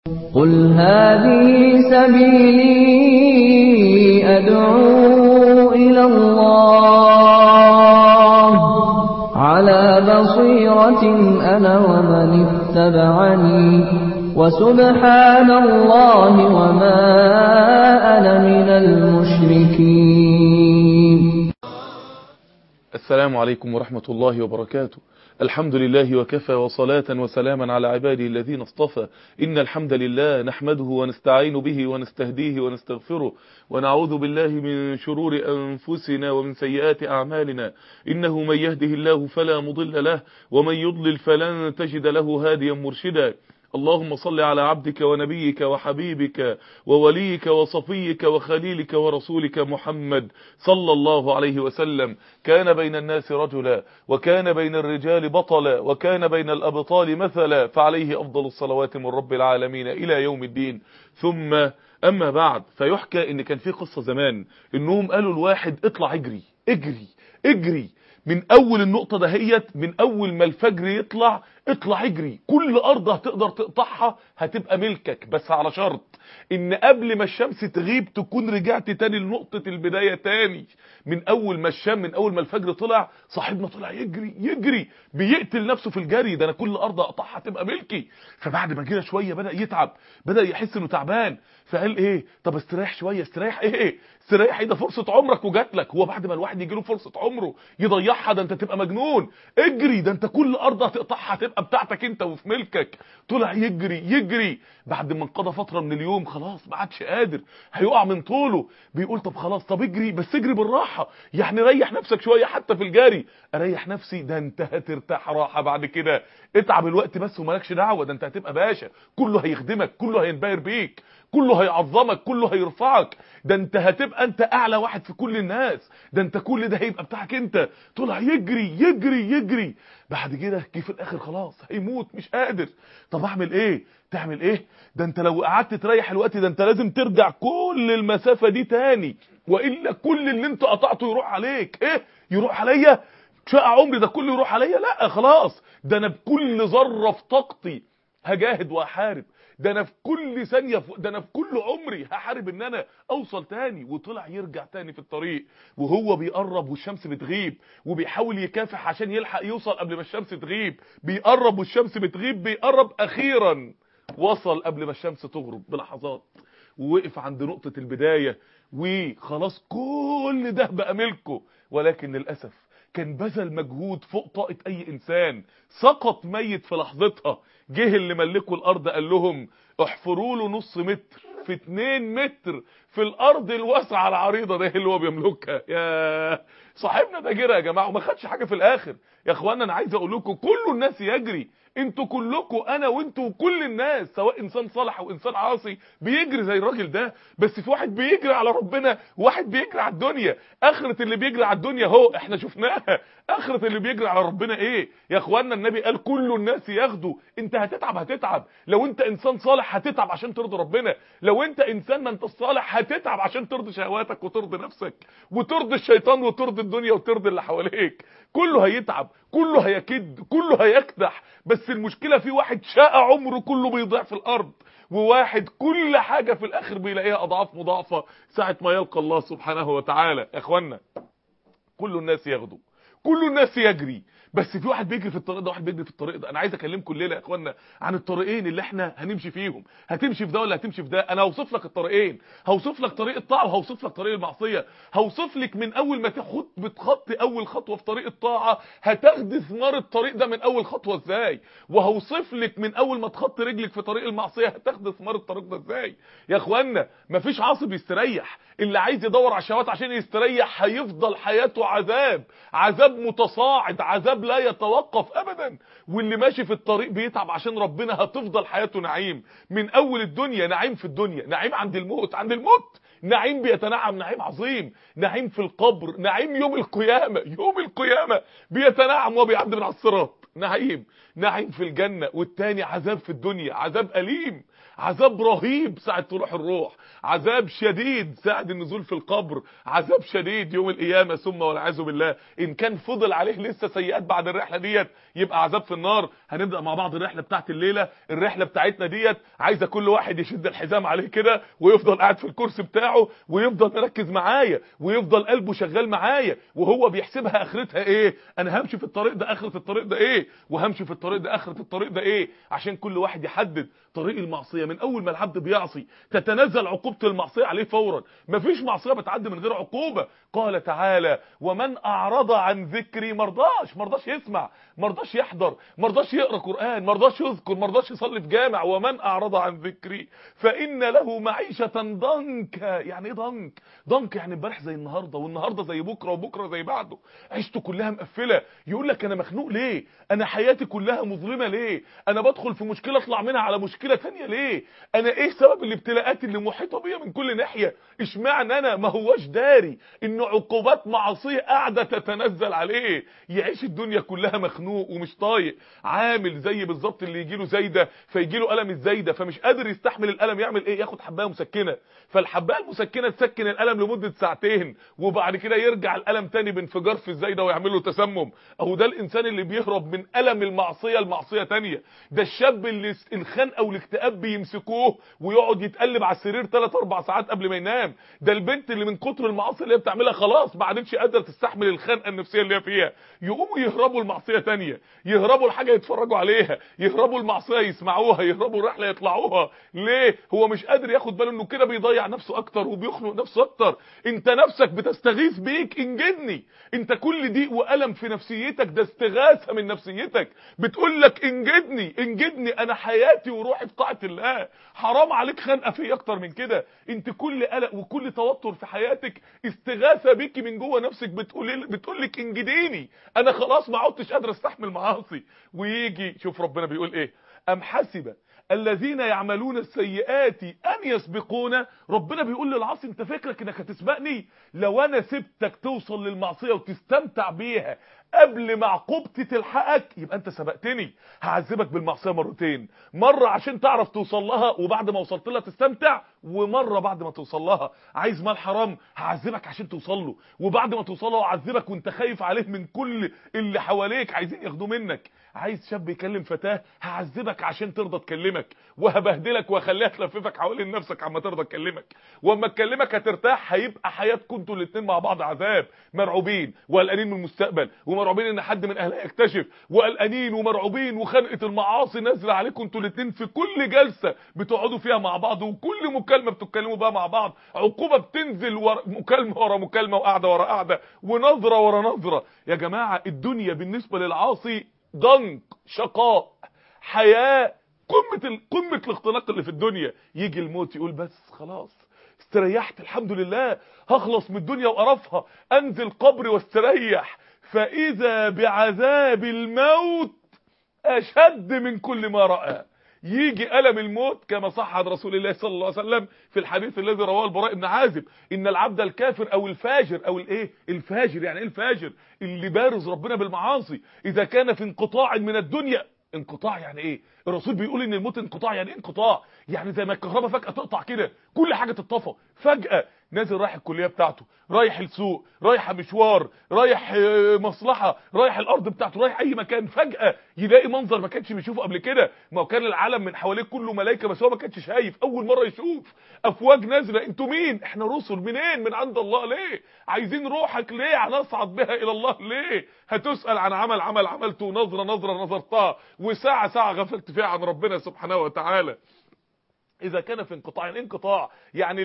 قل هذه سبيلي أدعو إلى الله على بصيرة أنا ومن اتبعني وسبحان الله وما أنا من المشركين السلام عليكم ورحمة الله وبركاته الحمد لله وكفى وصلاة وسلاما على عباده الذين اصطفى إن الحمد لله نحمده ونستعين به ونستهديه ونستغفره ونعوذ بالله من شرور أنفسنا ومن سيئات أعمالنا إنه من يهده الله فلا مضل له ومن يضلل فلن تجد له هاديا مرشدا اللهم صل على عبدك ونبيك وحبيبك ووليك وصفيك وخليلك ورسولك محمد صلى الله عليه وسلم كان بين الناس رجلا وكان بين الرجال بطلا وكان بين الأبطال مثلا فعليه أفضل الصلوات من رب العالمين إلى يوم الدين ثم أما بعد فيحكى إن كان في قصة زمان إنهم قالوا الواحد اطلع اجري اجري اجري من اول النقطة دهيت من اول ما الفجر يطلع اطلع اجري كل ارض هتقدر تقطعها هتبقى ملكك بس على شرط ان قبل ما الشمس تغيب تكون رجعت تاني لنقطة البداية تاني من اول ما الشام من اول ما الفجر طلع صاحبنا طلع يجري يجري بيقتل نفسه في الجري ده انا كل ارض اقطعها هتبقى ملكي فبعد ما كده شوية بدأ يتعب بدأ يحس انه تعبان فقال ايه طب استريح شوية استريح ايه استريح ايه ده فرصة عمرك وجات لك هو بعد ما الواحد يجي له فرصة عمره يضيعها ده انت تبقى مجنون اجري ده انت كل ارض هتقطعها هتبقى بتاعتك انت وفي ملكك طلع يجري يجري بعد ما انقضى فترة من اليوم خلاص ما عادش قادر هيقع من طوله بيقول طب خلاص طب اجري بس اجري بالراحة يعني ريح نفسك شوية حتى في الجري اريح نفسي ده انت هترتاح راحة بعد كده اتعب الوقت بس ومالكش دعوة ده انت هتبقى باشا كله هيخدمك كله هينبهر بيك كله هيعظمك كله هيرفعك ده انت هتبقى انت اعلى واحد في كل الناس ده انت كل ده هيبقى بتاعك انت طلع يجري يجري يجري بعد كده جه في الاخر خلاص هيموت مش قادر طب اعمل ايه تعمل ايه ده انت لو قعدت تريح الوقت ده انت لازم ترجع كل المسافة دي تاني والا كل اللي انت قطعته يروح عليك ايه يروح عليا شقى عمري ده كله يروح عليا لا خلاص ده انا بكل ذره في طاقتي هجاهد واحارب ده انا في كل ثانيه ده انا في كل عمري هحارب ان انا اوصل تاني وطلع يرجع تاني في الطريق وهو بيقرب والشمس بتغيب وبيحاول يكافح عشان يلحق يوصل قبل ما الشمس تغيب بيقرب والشمس بتغيب بيقرب اخيرا وصل قبل ما الشمس تغرب بلحظات ووقف عند نقطة البداية وخلاص كل ده بقى ملكه ولكن للأسف كان بذل مجهود فوق طاقة اي انسان سقط ميت في لحظتها جه اللي ملكوا الارض قال لهم احفروا له نص متر في 2 متر في الارض الواسعه العريضه ده اللي هو بيملكها يا صاحبنا ده جرى يا جماعه وما خدش حاجه في الاخر يا اخوانا انا عايز اقول لكم كل الناس يجري انتوا كلكم انا وانتوا وكل الناس سواء انسان صالح او انسان عاصي بيجري زي الراجل ده بس في واحد بيجري على ربنا وواحد بيجري على الدنيا اخره اللي بيجري على الدنيا هو احنا شفناها اخره اللي بيجري على ربنا ايه يا اخوانا النبي قال كل الناس ياخدوا انت هتتعب هتتعب لو انت انسان صالح هتتعب عشان ترضي ربنا لو انت انسان ما انت صالح هتتعب عشان ترضي شهواتك وترضي نفسك وترضي الشيطان وترضي الدنيا وترضي اللي حواليك كله هيتعب كله هيكد كله هيكدح بس المشكلة في واحد شاء عمره كله بيضيع في الارض وواحد كل حاجة في الاخر بيلاقيها اضعاف مضاعفة ساعة ما يلقى الله سبحانه وتعالى يا اخوانا كل الناس ياخدوا كل الناس يجري بس في واحد بيجري في الطريق ده واحد بيجري في الطريق ده انا عايز اكلمكم الليله يا اخوانا عن الطريقين اللي احنا هنمشي فيهم هتمشي في ده ولا هتمشي في ده انا هوصف لك الطريقين هوصف لك طريق الطاعه وهوصف لك طريق المعصيه هوصف لك من اول ما تاخد بتخطي اول خطوه في طريق الطاعه هتاخدي ثمار الطريق ده من اول خطوه ازاي وهوصف لك من اول ما تخطي رجلك في طريق المعصيه هتاخدي ثمار الطريق ده ازاي يا اخوانا مفيش عاصي بيستريح اللي عايز يدور على الشهوات عشان يستريح هيفضل حياته عذاب عذاب متصاعد عذاب لا يتوقف ابدا واللي ماشي في الطريق بيتعب عشان ربنا هتفضل حياته نعيم من اول الدنيا نعيم في الدنيا نعيم عند الموت عند الموت نعيم بيتنعم نعيم عظيم نعيم في القبر نعيم يوم القيامة يوم القيامة بيتنعم وبيعدي من على الصراط نعيم نعيم في الجنة والتاني عذاب في الدنيا عذاب أليم عذاب رهيب ساعة تروح الروح عذاب شديد ساعة النزول في القبر عذاب شديد يوم القيامة ثم والعياذ بالله ان كان فضل عليه لسه سيئات بعد الرحلة ديت يبقى عذاب في النار هنبدأ مع بعض الرحلة بتاعت الليلة الرحلة بتاعتنا ديت عايزة كل واحد يشد الحزام عليه كده ويفضل قاعد في الكرسي بتاعه ويفضل مركز معايا ويفضل قلبه شغال معايا وهو بيحسبها اخرتها ايه انا همشي في الطريق ده اخرة الطريق ده ايه وهمشي في الطريق ده اخرة الطريق ده ايه عشان كل واحد يحدد طريق المعصية من اول ما العبد بيعصي تتنزل عقوبة المعصية عليه فورا مفيش معصية بتعدي من غير عقوبة قال تعالى ومن اعرض عن ذكري مرضاش مرضاش يسمع مرضاش يحضر مرضاش يقرا قران مرضاش يذكر مرضاش يصلي في جامع ومن اعرض عن ذكري فان له معيشه ضنكا يعني ايه ضنك ضنك يعني امبارح زي النهارده والنهارده زي بكره وبكره زي بعده عيشته كلها مقفله يقول لك انا مخنوق ليه انا حياتي كلها مظلمه ليه انا بدخل في مشكله اطلع منها على مشكله ثانيه ليه انا ايه سبب الابتلاءات اللي محيطه بيا من كل ناحيه اشمعنى انا ما هواش داري ان عقوبات معصيه قاعده تتنزل عليه يعيش الدنيا كلها مخنوق ومش طايق عامل زي بالظبط اللي يجي له زايده فيجي له الم الزايده فمش قادر يستحمل الالم يعمل ايه ياخد حبايه مسكنه فالحبايه المسكنه تسكن الالم لمده ساعتين وبعد كده يرجع الالم تاني بانفجار في الزايده ويعمل له تسمم اهو ده الانسان اللي بيهرب من الم المعصيه لمعصيه تانية ده الشاب اللي الخنقه والاكتئاب بيمسكوه ويقعد يتقلب على السرير 3 4 ساعات قبل ما ينام ده البنت اللي من كتر المعاصي اللي هي بتعملها خلاص ما عادتش قادره تستحمل الخنقه النفسيه اللي هي فيها يقوموا يهربوا المعصيه تانية يهربوا الحاجه يتفرجوا عليها يهربوا المعصيه يسمعوها يهربوا الرحله يطلعوها ليه هو مش قادر ياخد باله انه كده بيضيع نفسه اكتر وبيخنق نفسه اكتر انت نفسك بتستغيث بيك انجدني انت كل ضيق والم في نفسيتك ده استغاثه من نفسيتك بتقول لك انجدني انجدني انا حياتي وروحي في طاعه الله حرام عليك خنقه في اكتر من كده انت كل قلق وكل توتر في حياتك استغاثه بيكي من جوه نفسك بتقول بتقول لك انجديني انا خلاص ما عدتش قادر استحمل معاصي ويجي شوف ربنا بيقول ايه ام حسب الذين يعملون السيئات ان يسبقونا ربنا بيقول للعاصي انت فكرك انك هتسبقني لو انا سبتك توصل للمعصيه وتستمتع بيها قبل ما عقوبتي تلحقك يبقى انت سبقتني هعذبك بالمعصيه مرتين مره عشان تعرف توصل لها وبعد ما وصلت لها تستمتع ومره بعد ما توصل لها عايز مال حرام هعذبك عشان توصل له وبعد ما توصل له اعذبك وانت خايف عليه من كل اللي حواليك عايزين ياخدوه منك عايز شاب يكلم فتاه هعذبك عشان ترضى تكلمك وهبهدلك واخليها تلففك حوالين نفسك عما ترضى تكلمك واما تكلمك هترتاح هيبقى حياتكم انتوا الاثنين مع بعض عذاب مرعوبين وقلقانين من المستقبل ومرعوبين ان حد من اهلها يكتشف وقلقانين ومرعوبين وخنقه المعاصي نازله عليكم انتوا الاثنين في كل جلسه بتقعدوا فيها مع بعض وكل مكالمه بتتكلموا بقى مع بعض عقوبه بتنزل ورا مكالمه ورا مكالمه وقعده ورا قعده ونظره ورا نظره يا جماعه الدنيا بالنسبه للعاصي ضنك شقاء حياه قمه ال... قمه الاختناق اللي في الدنيا يجي الموت يقول بس خلاص استريحت الحمد لله هخلص من الدنيا وقرفها انزل قبري واستريح فاذا بعذاب الموت اشد من كل ما راى يجي ألم الموت كما صح عن رسول الله صلى الله عليه وسلم في الحديث الذي رواه البراء بن عازب ان العبد الكافر او الفاجر او الايه الفاجر يعني ايه الفاجر اللي بارز ربنا بالمعاصي اذا كان في انقطاع من الدنيا انقطاع يعني ايه الرسول بيقول ان الموت انقطاع يعني ايه انقطاع يعني زي ما الكهرباء فجاه تقطع كده كل حاجه تتطفى فجاه نازل رايح الكليه بتاعته رايح السوق رايح مشوار رايح مصلحه رايح الارض بتاعته رايح اي مكان فجاه يلاقي منظر ما كانش بيشوفه قبل كده ما هو كان العالم من حواليه كله ملائكه بس هو ما كانش شايف اول مره يشوف افواج نازله انتوا مين احنا رسل منين من عند الله ليه عايزين روحك ليه هنصعد بها الى الله ليه هتسال عن عمل عمل عملته نظره نظره نظرتها وساعه ساعه غفلت فيها عن ربنا سبحانه وتعالى اذا كان في انقطاع يعني انقطاع يعني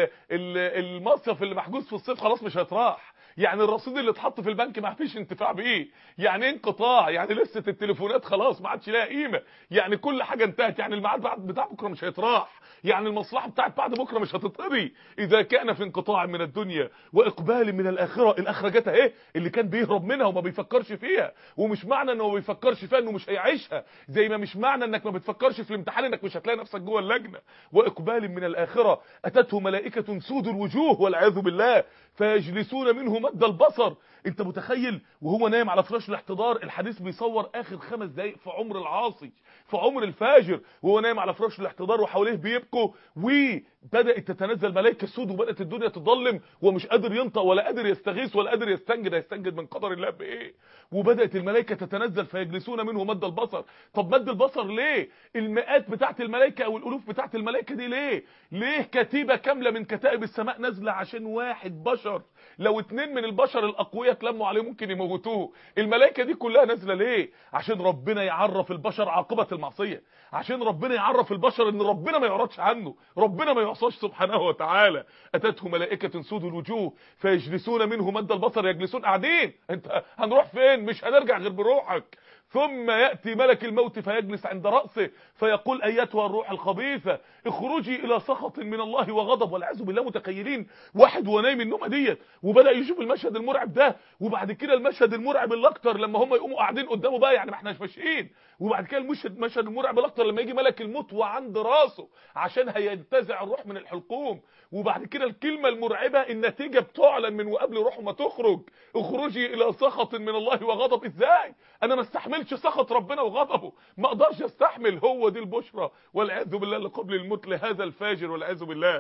المصيف اللي محجوز في الصيف خلاص مش هيتراح يعني الرصيد اللي اتحط في البنك ما فيش انتفاع بيه يعني انقطاع يعني لسه التليفونات خلاص ما عادش لها قيمه يعني كل حاجه انتهت يعني الميعاد بتاع بكره مش هيتراح يعني المصلحه بتاعت بعد بكره مش هتتقضي اذا كان في انقطاع من الدنيا واقبال من الاخره الاخره جت اهي اللي كان بيهرب منها وما بيفكرش فيها ومش معنى انه ما بيفكرش فيها انه مش هيعيشها زي ما مش معنى انك ما بتفكرش في الامتحان انك مش هتلاقي نفسك جوه اللجنه واقبال من الاخره اتته ملائكه سود الوجوه والعياذ بالله فيجلسون منه مد البصر انت متخيل وهو نايم على فراش الاحتضار الحديث بيصور اخر خمس دقايق في عمر العاصي في عمر الفاجر وهو نايم على فراش الاحتضار وحواليه بيبكوا وبدات تتنزل ملائكه سود وبدات الدنيا تضلم ومش قادر ينطق ولا قادر يستغيث ولا قادر يستنجد هيستنجد من قدر الله بايه وبدات الملائكه تتنزل فيجلسون منه مد البصر طب مد البصر ليه المئات بتاعت الملائكه او الالوف بتاعت الملائكه دي ليه ليه كتيبه كامله من كتائب السماء نازله عشان واحد بشر لو اتنين من البشر الاقوياء اتلموا عليه ممكن يموتوه الملائكه دي كلها نازله ليه عشان ربنا يعرف البشر عاقبه المعصيه عشان ربنا يعرف البشر ان ربنا ما يعرضش عنه ربنا ما يعصاش سبحانه وتعالى اتته ملائكه سود الوجوه فيجلسون منه مد البصر يجلسون قاعدين انت هنروح فين مش هنرجع غير بروحك ثم يأتي ملك الموت فيجلس عند رأسه فيقول أيتها الروح الخبيثة اخرجي إلى سخط من الله وغضب والعياذ بالله متخيلين واحد وهو نايم النومه ديت وبدأ يشوف المشهد المرعب ده وبعد كده المشهد المرعب الأكتر لما هم يقوموا قاعدين قدامه بقى يعني ما احناش ماشيين وبعد كده المشهد المشهد المرعب الأكتر لما يجي ملك الموت وعند راسه عشان هينتزع الروح من الحلقوم وبعد كده الكلمة المرعبة النتيجة بتعلن من وقبل روحه ما تخرج اخرجي إلى سخط من الله وغضب ازاي انا ما استحملش سخط ربنا وغضبه ما اقدرش استحمل هو دي البشرى والعياذ بالله اللي قبل الموت لهذا الفاجر والعياذ بالله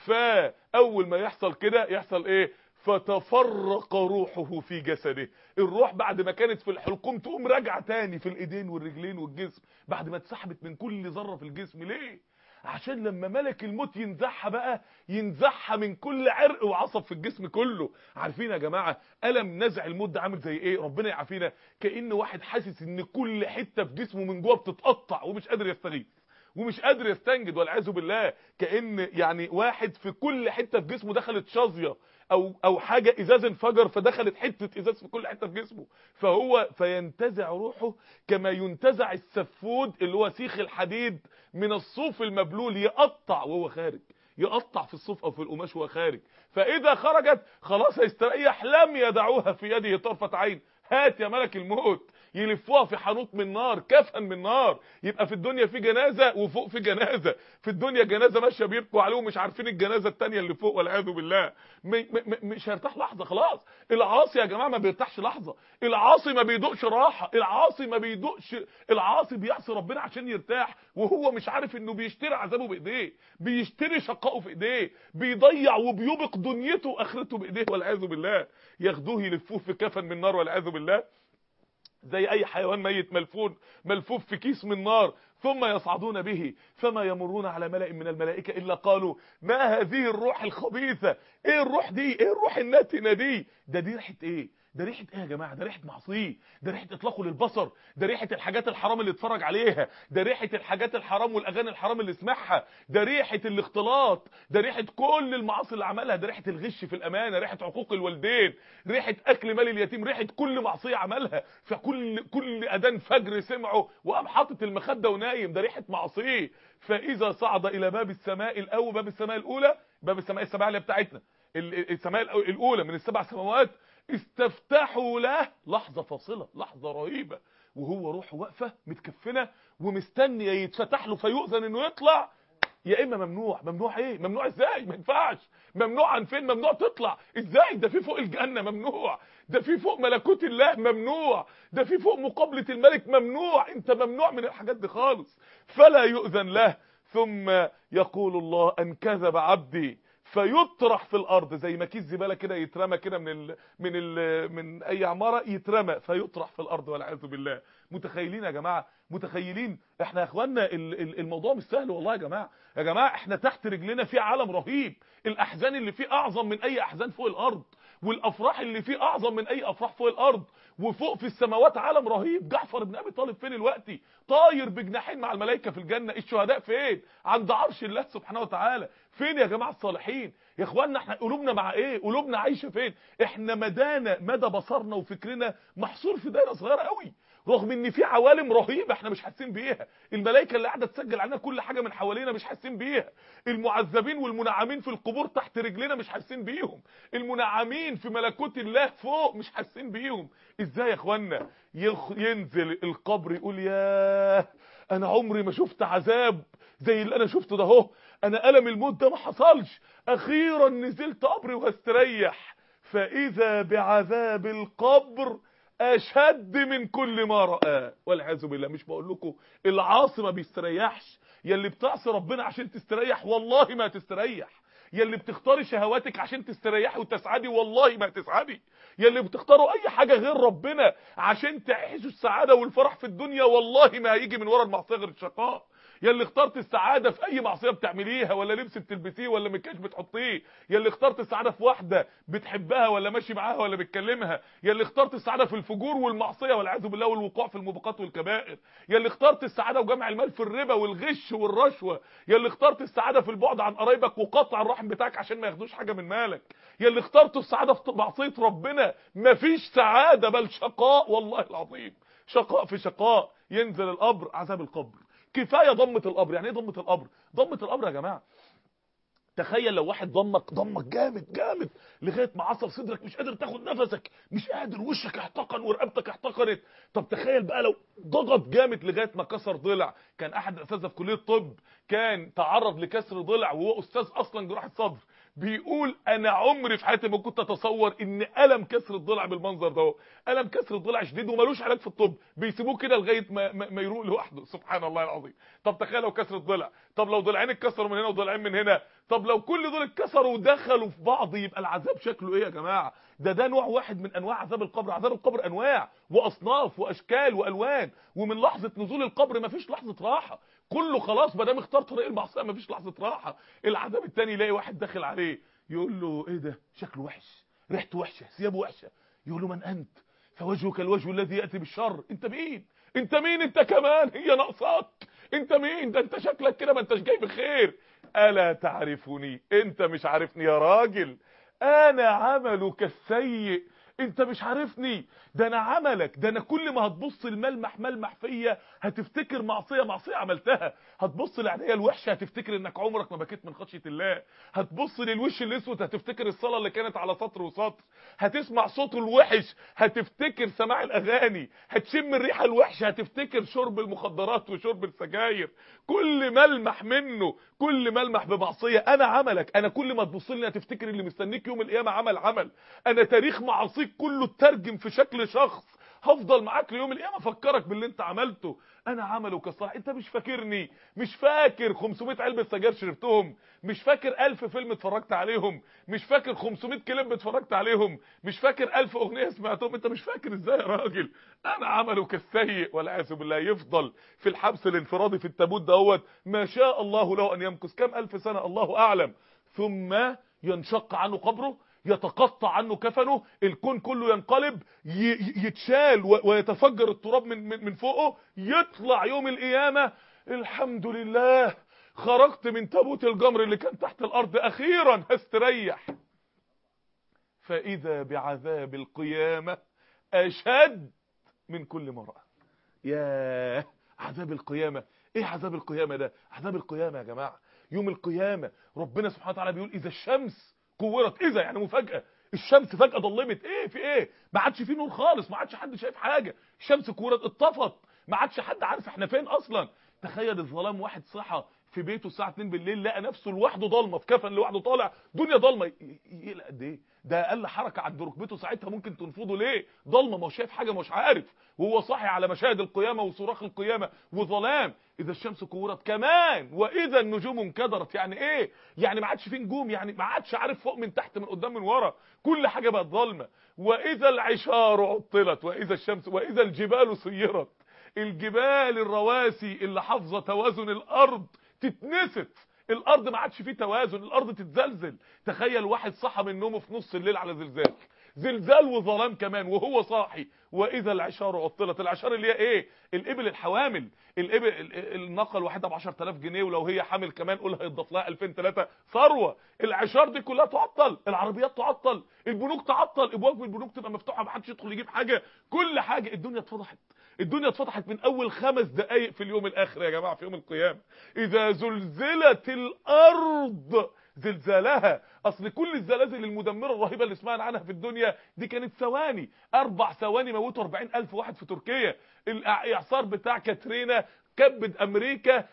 فاول ما يحصل كده يحصل ايه فتفرق روحه في جسده الروح بعد ما كانت في الحلقوم تقوم راجعه تاني في الايدين والرجلين والجسم بعد ما اتسحبت من كل ذره في الجسم ليه عشان لما ملك الموت ينزعها بقى ينزعها من كل عرق وعصب في الجسم كله عارفين يا جماعه الم نزع الموت ده عامل زي ايه ربنا يعافينا كان واحد حاسس ان كل حته في جسمه من جوه بتتقطع ومش قادر يستغيث ومش قادر يستنجد والعياذ بالله كان يعني واحد في كل حته في جسمه دخلت شظيه او او حاجه ازاز انفجر فدخلت حته ازاز في كل حته في جسمه فهو فينتزع روحه كما ينتزع السفود اللي هو سيخ الحديد من الصوف المبلول يقطع وهو خارج يقطع في الصوف او في القماش وهو خارج فاذا خرجت خلاص هيستريح لم يدعوها في يده طرفه عين هات يا ملك الموت يلفوها في حانوت من نار كفن من نار يبقى في الدنيا في جنازه وفوق في جنازه في الدنيا جنازه ماشيه بيبكوا عليه ومش عارفين الجنازه الثانيه اللي فوق والعياذ بالله م م مش هيرتاح لحظه خلاص العاصي يا جماعه ما بيرتاحش لحظه العاصي ما بيدوقش راحه العاصي ما بيدوقش العاصي بيعصي ربنا عشان يرتاح وهو مش عارف انه بيشتري عذابه بايديه بيشتري شقائه في ايديه بيضيع وبيوبق دنيته واخرته بايديه والعياذ بالله ياخدوه يلفوه في كفن من نار والعياذ بالله زي اي حيوان ميت ملفون ملفوف في كيس من نار ثم يصعدون به فما يمرون على ملأ من الملائكة إلا قالوا ما هذه الروح الخبيثة ايه الروح دي ايه الروح الناتنة دي ده دي ريحة ايه ده ريحه ايه يا جماعه ده ريحه معصيه ده ريحه اطلاقه للبصر ده ريحه الحاجات الحرام اللي اتفرج عليها ده ريحه الحاجات الحرام والاغاني الحرام اللي سمعها ده ريحه الاختلاط ده ريحه كل المعاصي اللي عملها ده ريحه الغش في الامانه ريحه عقوق الوالدين ريحه اكل مال اليتيم ريحه كل معصيه عملها فكل كل اذان فجر سمعه وقام حاطط المخده ونايم ده ريحه معصيه فاذا صعد الى باب السماء الاول باب السماء الاولى باب السماء السبعه اللي بتاعتنا السماء الاولى من السبع سماوات استفتحوا له لحظة فاصلة لحظة رهيبة وهو روحه واقفة متكفنة ومستني يتفتح له فيؤذن انه يطلع يا اما ممنوع ممنوع ايه ممنوع ازاي ما ينفعش ممنوع عن فين ممنوع تطلع ازاي ده في فوق الجنة ممنوع ده في فوق ملكوت الله ممنوع ده في فوق مقابلة الملك ممنوع انت ممنوع من الحاجات دي خالص فلا يؤذن له ثم يقول الله ان كذب عبدي فيطرح في الارض زي ما كيس زباله كده يترمى كده من ال من ال من اي عماره يترمى فيطرح في الارض والعياذ بالله متخيلين يا جماعه متخيلين احنا يا اخوانا الموضوع مش سهل والله يا جماعه يا جماعه احنا تحت رجلنا في عالم رهيب الاحزان اللي فيه اعظم من اي احزان فوق الارض والافراح اللي فيه اعظم من اي افراح فوق الارض وفوق في السماوات عالم رهيب جعفر بن ابي طالب فين الوقتي طاير بجناحين مع الملائكه في الجنه الشهداء فين عند عرش الله سبحانه وتعالى فين يا جماعه الصالحين يا اخوانا احنا قلوبنا مع ايه قلوبنا عايشه فين احنا مدانا مدى بصرنا وفكرنا محصور في دايره صغيره قوي رغم ان في عوالم رهيبه احنا مش حاسين بيها الملائكه اللي قاعده تسجل علينا كل حاجه من حوالينا مش حاسين بيها المعذبين والمنعمين في القبور تحت رجلنا مش حاسين بيهم المنعمين في ملكوت الله فوق مش حاسين بيهم ازاي يا اخوانا ينزل القبر يقول ياه انا عمري ما شفت عذاب زي اللي انا شفته ده اهو انا الم الموت ده ما حصلش اخيرا نزلت قبري وهستريح فإذا بعذاب القبر أشد من كل ما رآه والعياذ بالله مش بقول لكم العاصي ما بيستريحش يلي بتعصي ربنا عشان تستريح والله ما تستريح يلي بتختاري شهواتك عشان تستريحي وتسعدي والله ما تسعدي يلي بتختاروا اي حاجة غير ربنا عشان تعيشوا السعادة والفرح في الدنيا والله ما هيجي من ورا المعصية غير الشقاء يلي اخترت السعادة في اي معصية بتعمليها ولا لبس بتلبسيه ولا مكياج بتحطيه يلي اخترت السعادة في واحدة بتحبها ولا ماشي معاها ولا بتكلمها يلي اخترت السعادة في الفجور والمعصية والعياذ بالله والوقوع في الموبقات والكبائر يلي اخترت السعادة وجمع المال في الربا والغش والرشوة يلي اخترت السعادة في البعد عن قرايبك وقطع الرحم بتاعك عشان ما ياخدوش حاجة من مالك يلي اخترت السعادة في معصية ربنا مفيش سعادة بل شقاء والله العظيم شقاء في شقاء ينزل القبر عذاب القبر كفايه ضمه القبر يعني ايه ضمه القبر ضمه القبر يا جماعه تخيل لو واحد ضمك ضمك جامد جامد لغايه ما عصر صدرك مش قادر تاخد نفسك مش قادر وشك احتقن ورقبتك احتقنت طب تخيل بقى لو ضغط جامد لغايه ما كسر ضلع كان احد الاساتذه في كليه الطب كان تعرض لكسر ضلع وهو استاذ اصلا جراحه صدر بيقول انا عمري في حياتي ما كنت اتصور ان الم كسر الضلع بالمنظر ده الم كسر الضلع شديد ومالوش علاج في الطب بيسيبوه كده لغايه ما, ما, ما يروق لوحده سبحان الله العظيم طب تخيل لو كسر الضلع طب لو ضلعين اتكسروا من هنا وضلعين من هنا طب لو كل دول اتكسروا ودخلوا في بعض يبقى العذاب شكله ايه يا جماعه ده ده نوع واحد من انواع عذاب القبر عذاب القبر انواع واصناف واشكال والوان ومن لحظه نزول القبر مفيش لحظه راحه كله خلاص ما دام اختار طريق المعصيه مفيش لحظه راحه العذاب التاني يلاقي واحد داخل عليه يقول له ايه ده شكله وحش ريحته وحشه ثيابه وحشه يقول له من انت فوجهك الوجه الذي ياتي بالشر انت مين انت مين انت كمان هي ناقصاك انت مين ده انت شكلك كده ما انتش جاي بخير الا تعرفني انت مش عارفني يا راجل انا عملك السيء انت مش عارفني ده انا عملك ده انا كل ما هتبص الملمح ملمح فيا هتفتكر معصيه معصيه عملتها هتبص لعينيا الوحشه هتفتكر انك عمرك ما بكيت من خشيه الله هتبص للوش الاسود هتفتكر الصلاه اللي كانت على سطر وسطر هتسمع صوته الوحش هتفتكر سماع الاغاني هتشم الريحه الوحشه هتفتكر شرب المخدرات وشرب السجاير كل ملمح منه كل ملمح بمعصيه انا عملك انا كل ما تبص لي هتفتكر اللي مستنيك يوم القيامه عمل عمل انا تاريخ معاصيك كله اترجم في شكل شخص هفضل معاك ليوم القيامه افكرك باللي انت عملته انا عملك الصالح انت مش فاكرني مش فاكر 500 علبه سجاير شربتهم مش فاكر 1000 فيلم اتفرجت عليهم مش فاكر 500 كليب اتفرجت عليهم مش فاكر 1000 اغنيه سمعتهم انت مش فاكر ازاي يا راجل انا عملك السيء والعياذ بالله يفضل في الحبس الانفرادي في التابوت دوت ما شاء الله له ان يمكث كم الف سنه الله اعلم ثم ينشق عنه قبره يتقطع عنه كفنه الكون كله ينقلب يتشال ويتفجر التراب من من من فوقه يطلع يوم القيامه الحمد لله خرجت من تابوت الجمر اللي كان تحت الارض اخيرا هستريح فاذا بعذاب القيامه اشد من كل مرة يا عذاب القيامه ايه عذاب القيامه ده عذاب القيامه يا جماعه يوم القيامه ربنا سبحانه وتعالى بيقول اذا الشمس كورت اذا يعني مفاجاه الشمس فجاه ضلمت ايه في ايه ما عادش في نور خالص ما عادش حد شايف حاجه الشمس كورت اتطفت ما عادش حد عارف احنا فين اصلا تخيل الظلام واحد صحى في بيته الساعه 2 بالليل لقى نفسه لوحده ضلمه في كفن لوحده طالع دنيا ضلمه يقلق قد ايه ده اقل حركه عند ركبته ساعتها ممكن تنفضه ليه ضلمه ما هو شايف حاجه مش عارف وهو صاحي على مشاهد القيامه وصراخ القيامه وظلام اذا الشمس كورت كمان واذا النجوم انكدرت يعني ايه يعني ما عادش في نجوم يعني ما عادش عارف فوق من تحت من قدام من ورا كل حاجه بقت ضلمه واذا العشار عطلت واذا الشمس واذا الجبال سيرت الجبال الرواسي اللي حافظه توازن الارض تتنسف الارض ما عادش فيه توازن الارض تتزلزل تخيل واحد صحى من نومه في نص الليل على زلزال زلزال وظلام كمان وهو صاحي واذا العشار عطلت العشار اللي هي ايه الابل الحوامل الابل الناقه الواحده ب 10000 جنيه ولو هي حامل كمان قول هيضاف لها 2000 3 ثروه العشار دي كلها تعطل العربيات تعطل البنوك تعطل ابواب البنوك تبقى مفتوحه ما حدش يدخل يجيب حاجه كل حاجه الدنيا اتفضحت الدنيا اتفتحت من اول خمس دقايق في اليوم الاخر يا جماعه في يوم القيامه اذا زلزلت الارض زلزالها اصل كل الزلازل المدمره الرهيبه اللي سمعنا عنها في الدنيا دي كانت ثواني اربع ثواني موتوا 40000 واحد في تركيا الاعصار بتاع كاترينا كبد امريكا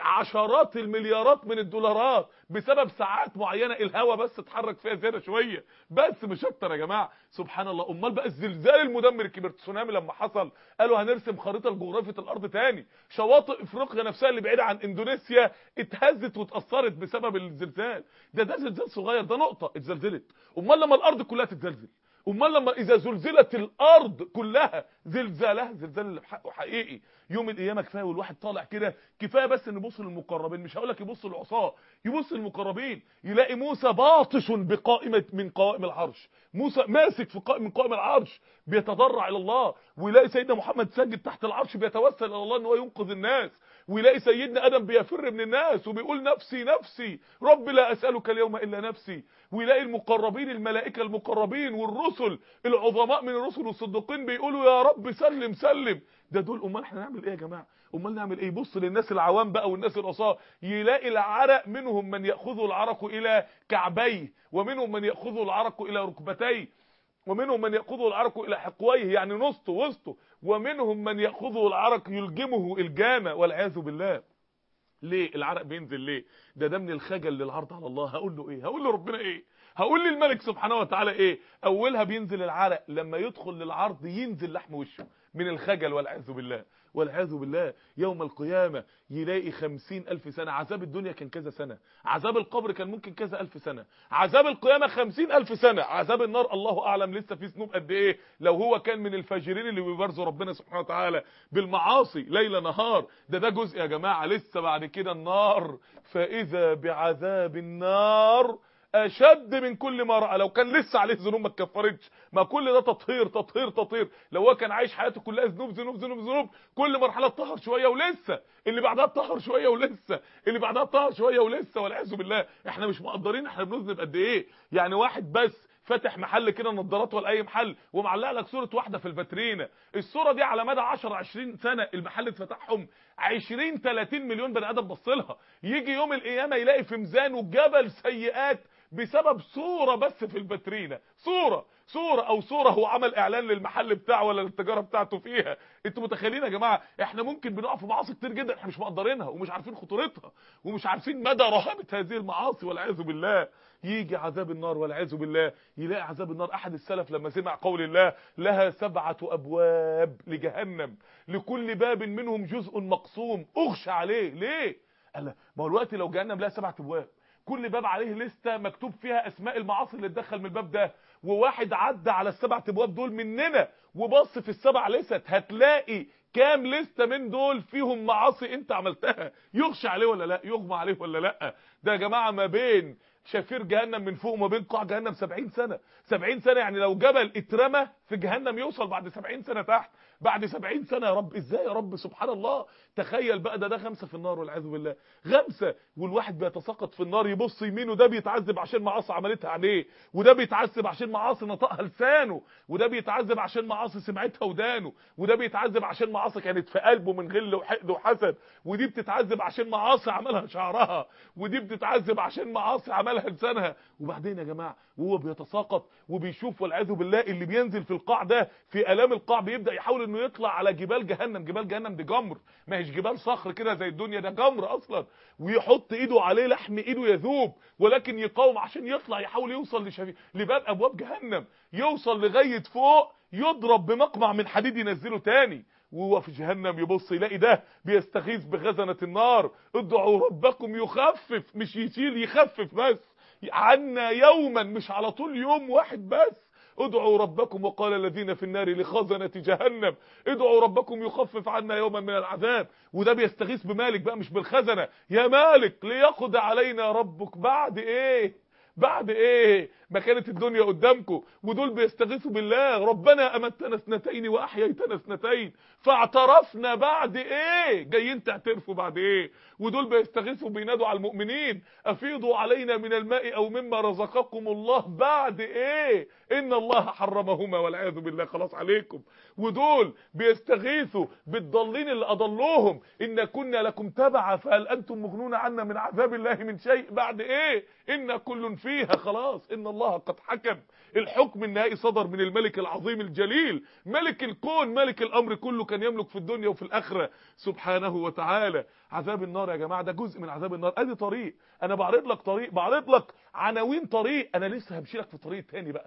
عشرات المليارات من الدولارات بسبب ساعات معينه الهواء بس اتحرك فيها زياده شويه بس مش اكتر يا جماعه سبحان الله امال بقى الزلزال المدمر الكبير تسونامي لما حصل قالوا هنرسم خريطه لجغرافيه الارض تاني شواطئ افريقيا نفسها اللي بعيده عن اندونيسيا اتهزت واتاثرت بسبب الزلزال ده ده زلزال صغير ده نقطه اتزلزلت امال لما الارض كلها تتزلزل امال لما اذا زلزلت الارض كلها زلزالها زلزال اللي بحقه حقيقي يوم القيامه كفايه والواحد طالع كده كفايه بس ان يبص للمقربين مش هقول لك يبص للعصاه يبص للمقربين يلاقي موسى باطش بقائمه من قوائم العرش موسى ماسك في قائم من قوائم العرش بيتضرع الى الله ويلاقي سيدنا محمد ساجد تحت العرش بيتوسل الى الله ان هو ينقذ الناس ويلاقي سيدنا ادم بيفر من الناس وبيقول نفسي نفسي رب لا اسالك اليوم الا نفسي ويلاقي المقربين الملائكه المقربين والرسل العظماء من الرسل والصديقين بيقولوا يا رب سلم سلم ده دول امال احنا نعمل ايه يا جماعه امال نعمل ايه يبص للناس العوام بقى والناس العصاه يلاقي العرق منهم من ياخذ العرق الى كعبيه ومنهم من ياخذ العرق الى ركبتيه ومنهم من ياخذه العرق الى حقويه يعني نصه وسطه ومنهم من ياخذه العرق يلجمه الجامه والعياذ بالله ليه العرق بينزل ليه ده ده من الخجل للعرض على الله هقول له ايه هقول له ربنا ايه هقول للملك سبحانه وتعالى ايه اولها بينزل العرق لما يدخل للعرض ينزل لحم وشه من الخجل والعياذ بالله والعياذ بالله يوم القيامة يلاقي خمسين ألف سنة عذاب الدنيا كان كذا سنة عذاب القبر كان ممكن كذا ألف سنة عذاب القيامة خمسين ألف سنة عذاب النار الله أعلم لسه في سنوب قد إيه لو هو كان من الفاجرين اللي بيبرزوا ربنا سبحانه وتعالى بالمعاصي ليل نهار ده ده جزء يا جماعة لسه بعد كده النار فإذا بعذاب النار اشد من كل ما راى لو كان لسه عليه ذنوب ما اتكفرتش ما كل ده تطهير تطهير تطهير لو هو كان عايش حياته كلها ذنوب ذنوب ذنوب ذنوب كل مرحله اتطهر شويه ولسه اللي بعدها اتطهر شويه ولسه اللي بعدها اتطهر شويه ولسه والعياذ بالله احنا مش مقدرين احنا بنذنب قد ايه يعني واحد بس فاتح محل كده نظارات ولا اي محل ومعلق لك صوره واحده في الفاترينا الصوره دي على مدى 10 20 سنه المحل اتفتحهم 20 30 مليون بني ادم بص لها يجي يوم القيامه يلاقي في ميزانه جبل سيئات بسبب صورة بس في الباترينا صورة صورة او صورة هو عمل اعلان للمحل بتاعه ولا للتجارة بتاعته فيها انتوا متخيلين يا جماعة احنا ممكن بنقع في معاصي كتير جدا احنا مش مقدرينها ومش عارفين خطورتها ومش عارفين مدى رهابة هذه المعاصي والعياذ بالله يجي عذاب النار والعياذ بالله يلاقي عذاب النار احد السلف لما سمع قول الله لها سبعة ابواب لجهنم لكل باب منهم جزء مقسوم اغشى عليه ليه قال ما هو الوقت لو جهنم لها سبعة ابواب كل باب عليه لسته مكتوب فيها اسماء المعاصي اللي اتدخل من الباب ده وواحد عدى على السبع ابواب دول مننا وبص في السبع لست هتلاقي كام لسته من دول فيهم معاصي انت عملتها يغشى عليه ولا لا يغمى عليه ولا لا ده يا جماعه ما بين شفير جهنم من فوق وما بين قاع جهنم 70 سنه 70 سنه يعني لو جبل اترمى في جهنم يوصل بعد 70 سنه تحت بعد 70 سنه يا رب ازاي يا رب سبحان الله تخيل بقى ده ده خمسه في النار والعياذ بالله خمسه والواحد بيتساقط في النار يبص يمينه ده بيتعذب عشان معاصي عملتها عليه وده بيتعذب عشان معاصي نطقها لسانه وده بيتعذب عشان معاصي سمعتها ودانه وده بيتعذب عشان معاصي كانت في قلبه من غل وحقد وحسد ودي بتتعذب عشان معاصي عملها شعرها ودي بتتعذب عشان معاصي عملها لسانها وبعدين يا جماعه وهو بيتساقط وبيشوف والعياذ بالله اللي بينزل في القاع ده في الام القاع بيبدا يحاول انه يطلع على جبال جهنم جبال جهنم دي جمر ما هيش جبال صخر كده زي الدنيا ده جمر اصلا ويحط ايده عليه لحم ايده يذوب ولكن يقاوم عشان يطلع يحاول يوصل لشفي لباب ابواب جهنم يوصل لغايه فوق يضرب بمقمع من حديد ينزله تاني وهو في جهنم يبص يلاقي ده بيستغيث بغزنة النار ادعوا ربكم يخفف مش يشيل يخفف بس عنا يوما مش على طول يوم واحد بس ادعوا ربكم وقال الذين في النار لخزنة جهنم ادعوا ربكم يخفف عنا يوما من العذاب وده بيستغيث بمالك بقى مش بالخزنة يا مالك ليقضي علينا ربك بعد ايه بعد ايه ما كانت الدنيا قدامكم ودول بيستغيثوا بالله ربنا امتنا اثنتين واحييتنا اثنتين فاعترفنا بعد ايه جايين تعترفوا بعد ايه ودول بيستغيثوا بينادوا على المؤمنين افيضوا علينا من الماء او مما رزقكم الله بعد ايه ان الله حرمهما والعياذ بالله خلاص عليكم ودول بيستغيثوا بالضالين اللي اضلوهم ان كنا لكم تبعا فهل انتم مغنون عنا من عذاب الله من شيء بعد ايه ان كل فيها خلاص ان الله قد حكم الحكم النهائي صدر من الملك العظيم الجليل ملك الكون ملك الامر كله كان يملك في الدنيا وفي الاخره سبحانه وتعالى عذاب النار يا جماعه ده جزء من عذاب النار ادي طريق انا بعرض لك طريق بعرض لك عناوين طريق انا لسه همشي لك في الطريق الثاني بقى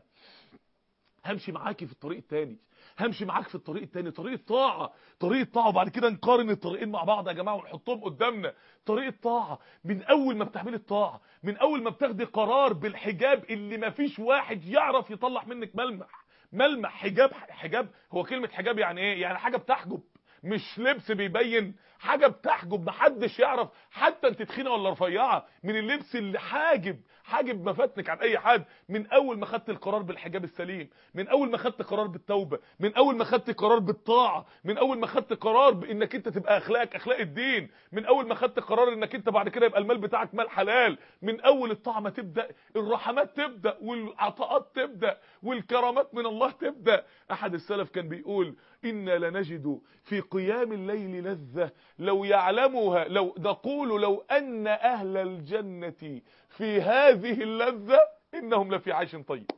همشي معاكي في الطريق الثاني همشي معاك في الطريق الثاني طريق الطاعه طريق الطاعه وبعد كده نقارن الطريقين مع بعض يا جماعه ونحطهم قدامنا طريق الطاعه من اول ما بتعملي الطاعه من اول ما بتاخدي قرار بالحجاب اللي ما فيش واحد يعرف يطلع منك ملمح ملمح حجاب حجاب هو كلمه حجاب يعني ايه يعني حاجه بتحجب مش لبس بيبين حاجه بتحجب محدش يعرف حتى انت تخينه ولا رفيعه من اللبس اللي حاجب حاجب مفاتنك عن اي حد من اول ما خدت القرار بالحجاب السليم من اول ما خدت قرار بالتوبه من اول ما خدت قرار بالطاعه من اول ما خدت قرار بانك انت تبقى اخلاقك اخلاق الدين من اول ما خدت قرار انك انت بعد كده يبقى المال بتاعك مال حلال من اول الطاعه ما تبدا الرحمات تبدا والعطاءات تبدا والكرامات من الله تبدا احد السلف كان بيقول إنا لنجد في قيام الليل لذة لو يعلمها لو نقول لو أن أهل الجنة في هذه اللذة إنهم لفي عيش طيب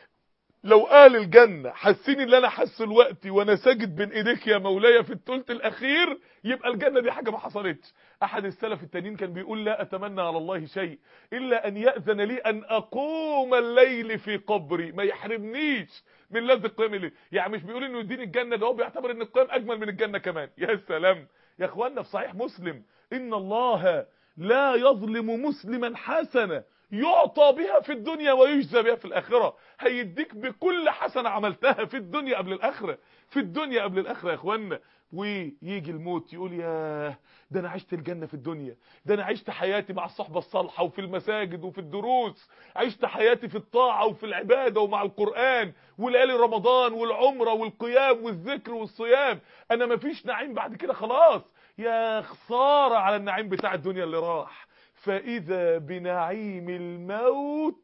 لو اهل الجنة حاسين ان انا حاسه الوقت وانا ساجد بين ايديك يا مولاي في الثلث الاخير يبقى الجنة دي حاجة ما حصلتش احد السلف التانيين كان بيقول لا اتمنى على الله شيء الا ان يأذن لي ان اقوم الليل في قبري ما يحرمنيش من لذة قيام الليل يعني مش بيقول انه يديني الجنة ده هو بيعتبر ان القيام اجمل من الجنة كمان يا سلام يا اخوانا في صحيح مسلم ان الله لا يظلم مسلما حسنه يعطى بها في الدنيا ويجزى بها في الآخرة هيديك بكل حسنة عملتها في الدنيا قبل الآخرة في الدنيا قبل الآخرة يا اخوانا ويجي الموت يقول ياه ده انا عشت الجنة في الدنيا ده انا عشت حياتي مع الصحبة الصالحة وفي المساجد وفي الدروس عشت حياتي في الطاعة وفي العبادة ومع القرآن وليالي رمضان والعمرة والقيام والذكر والصيام انا مفيش نعيم بعد كده خلاص يا خسارة على النعيم بتاع الدنيا اللي راح فإذا بنعيم الموت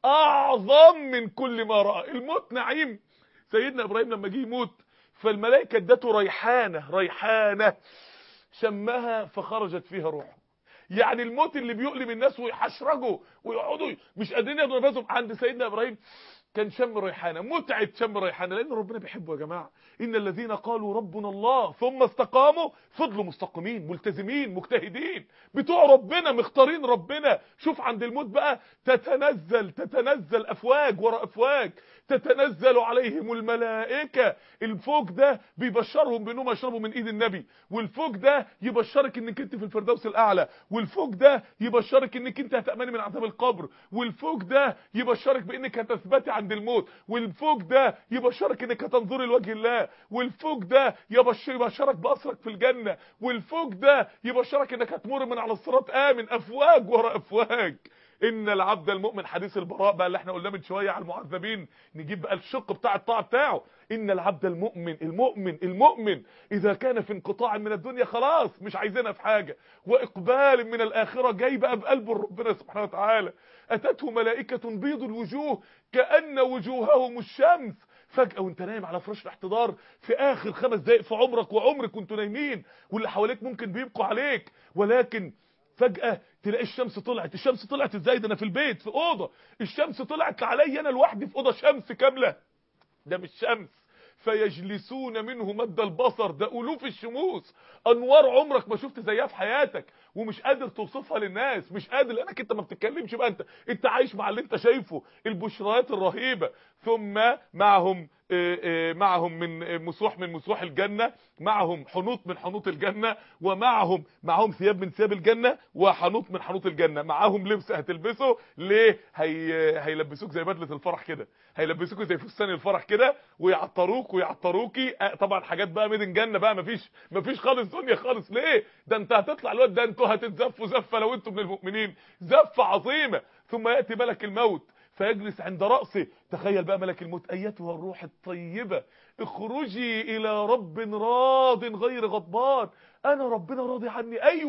أعظم من كل ما رأى الموت نعيم سيدنا إبراهيم لما جه يموت فالملائكة ادته ريحانة ريحانة شمها فخرجت فيها روحه يعني الموت اللي بيؤلم الناس ويحشرجوا ويقعدوا مش قادرين ياخدوا نفسهم عند سيدنا ابراهيم كان شم ريحانه متعه شم ريحانه لان ربنا بيحبه يا جماعه ان الذين قالوا ربنا الله ثم استقاموا فضلوا مستقيمين ملتزمين مجتهدين بتوع ربنا مختارين ربنا شوف عند الموت بقى تتنزل تتنزل افواج ورا افواج تتنزل عليهم الملائكه الفوج ده بيبشرهم بانهم يشربوا من ايد النبي والفوج ده يبشرك انك انت في الفردوس الاعلى والفوج ده يبشرك انك انت هتامني من عذاب القبر والفوج ده يبشرك بانك هتثبتي عند الموت والفوج ده يبشرك انك هتنظري لوجه الله والفوج ده يبشر يبشرك باسرك في الجنه والفوج ده يبشرك انك هتمر من على الصراط امن افواج ورا افواج ان العبد المؤمن حديث البراء بقى اللي احنا قلناه من شويه على المعذبين نجيب بقى الشق بتاع الطاعه بتاعه ان العبد المؤمن المؤمن المؤمن اذا كان في انقطاع من الدنيا خلاص مش عايزينها في حاجه واقبال من الاخره جاي بقى بقلب ربنا سبحانه وتعالى اتته ملائكه بيض الوجوه كان وجوههم الشمس فجأة وانت نايم على فراش الاحتضار في اخر خمس دقايق في عمرك وعمرك كنتوا نايمين واللي حواليك ممكن بيبقوا عليك ولكن فجأة تلاقي الشمس طلعت الشمس طلعت ازاي ده انا في البيت في اوضه الشمس طلعت عليا انا لوحدي في اوضه شمس كامله ده مش شمس فيجلسون منه مد البصر ده الوف الشموس انوار عمرك ما شفت زيها في حياتك ومش قادر توصفها للناس مش قادر لانك انت ما بتتكلمش بقى انت انت عايش مع اللي انت شايفه البشريات الرهيبه ثم معهم معهم من مسوح من مسوح الجنة معهم حنوط من حنوط الجنة ومعهم معهم ثياب من ثياب الجنة وحنوط من حنوط الجنة معاهم لبس هتلبسه ليه هي... هيلبسوك زي بدلة الفرح كده هيلبسوك زي فستان الفرح كده ويعطروك ويعطروكي طبعا حاجات بقى ميدن جنة بقى مفيش مفيش خالص دنيا خالص ليه ده انت هتطلع الوقت ده انتوا هتتزفوا زفة لو انتوا من المؤمنين زفة عظيمة ثم يأتي ملك الموت فيجلس عند رأسه تخيل بقى ملك الموت أيتها الروح الطيبة اخرجي إلى رب راض غير غضبان أنا ربنا راضي عني أيوة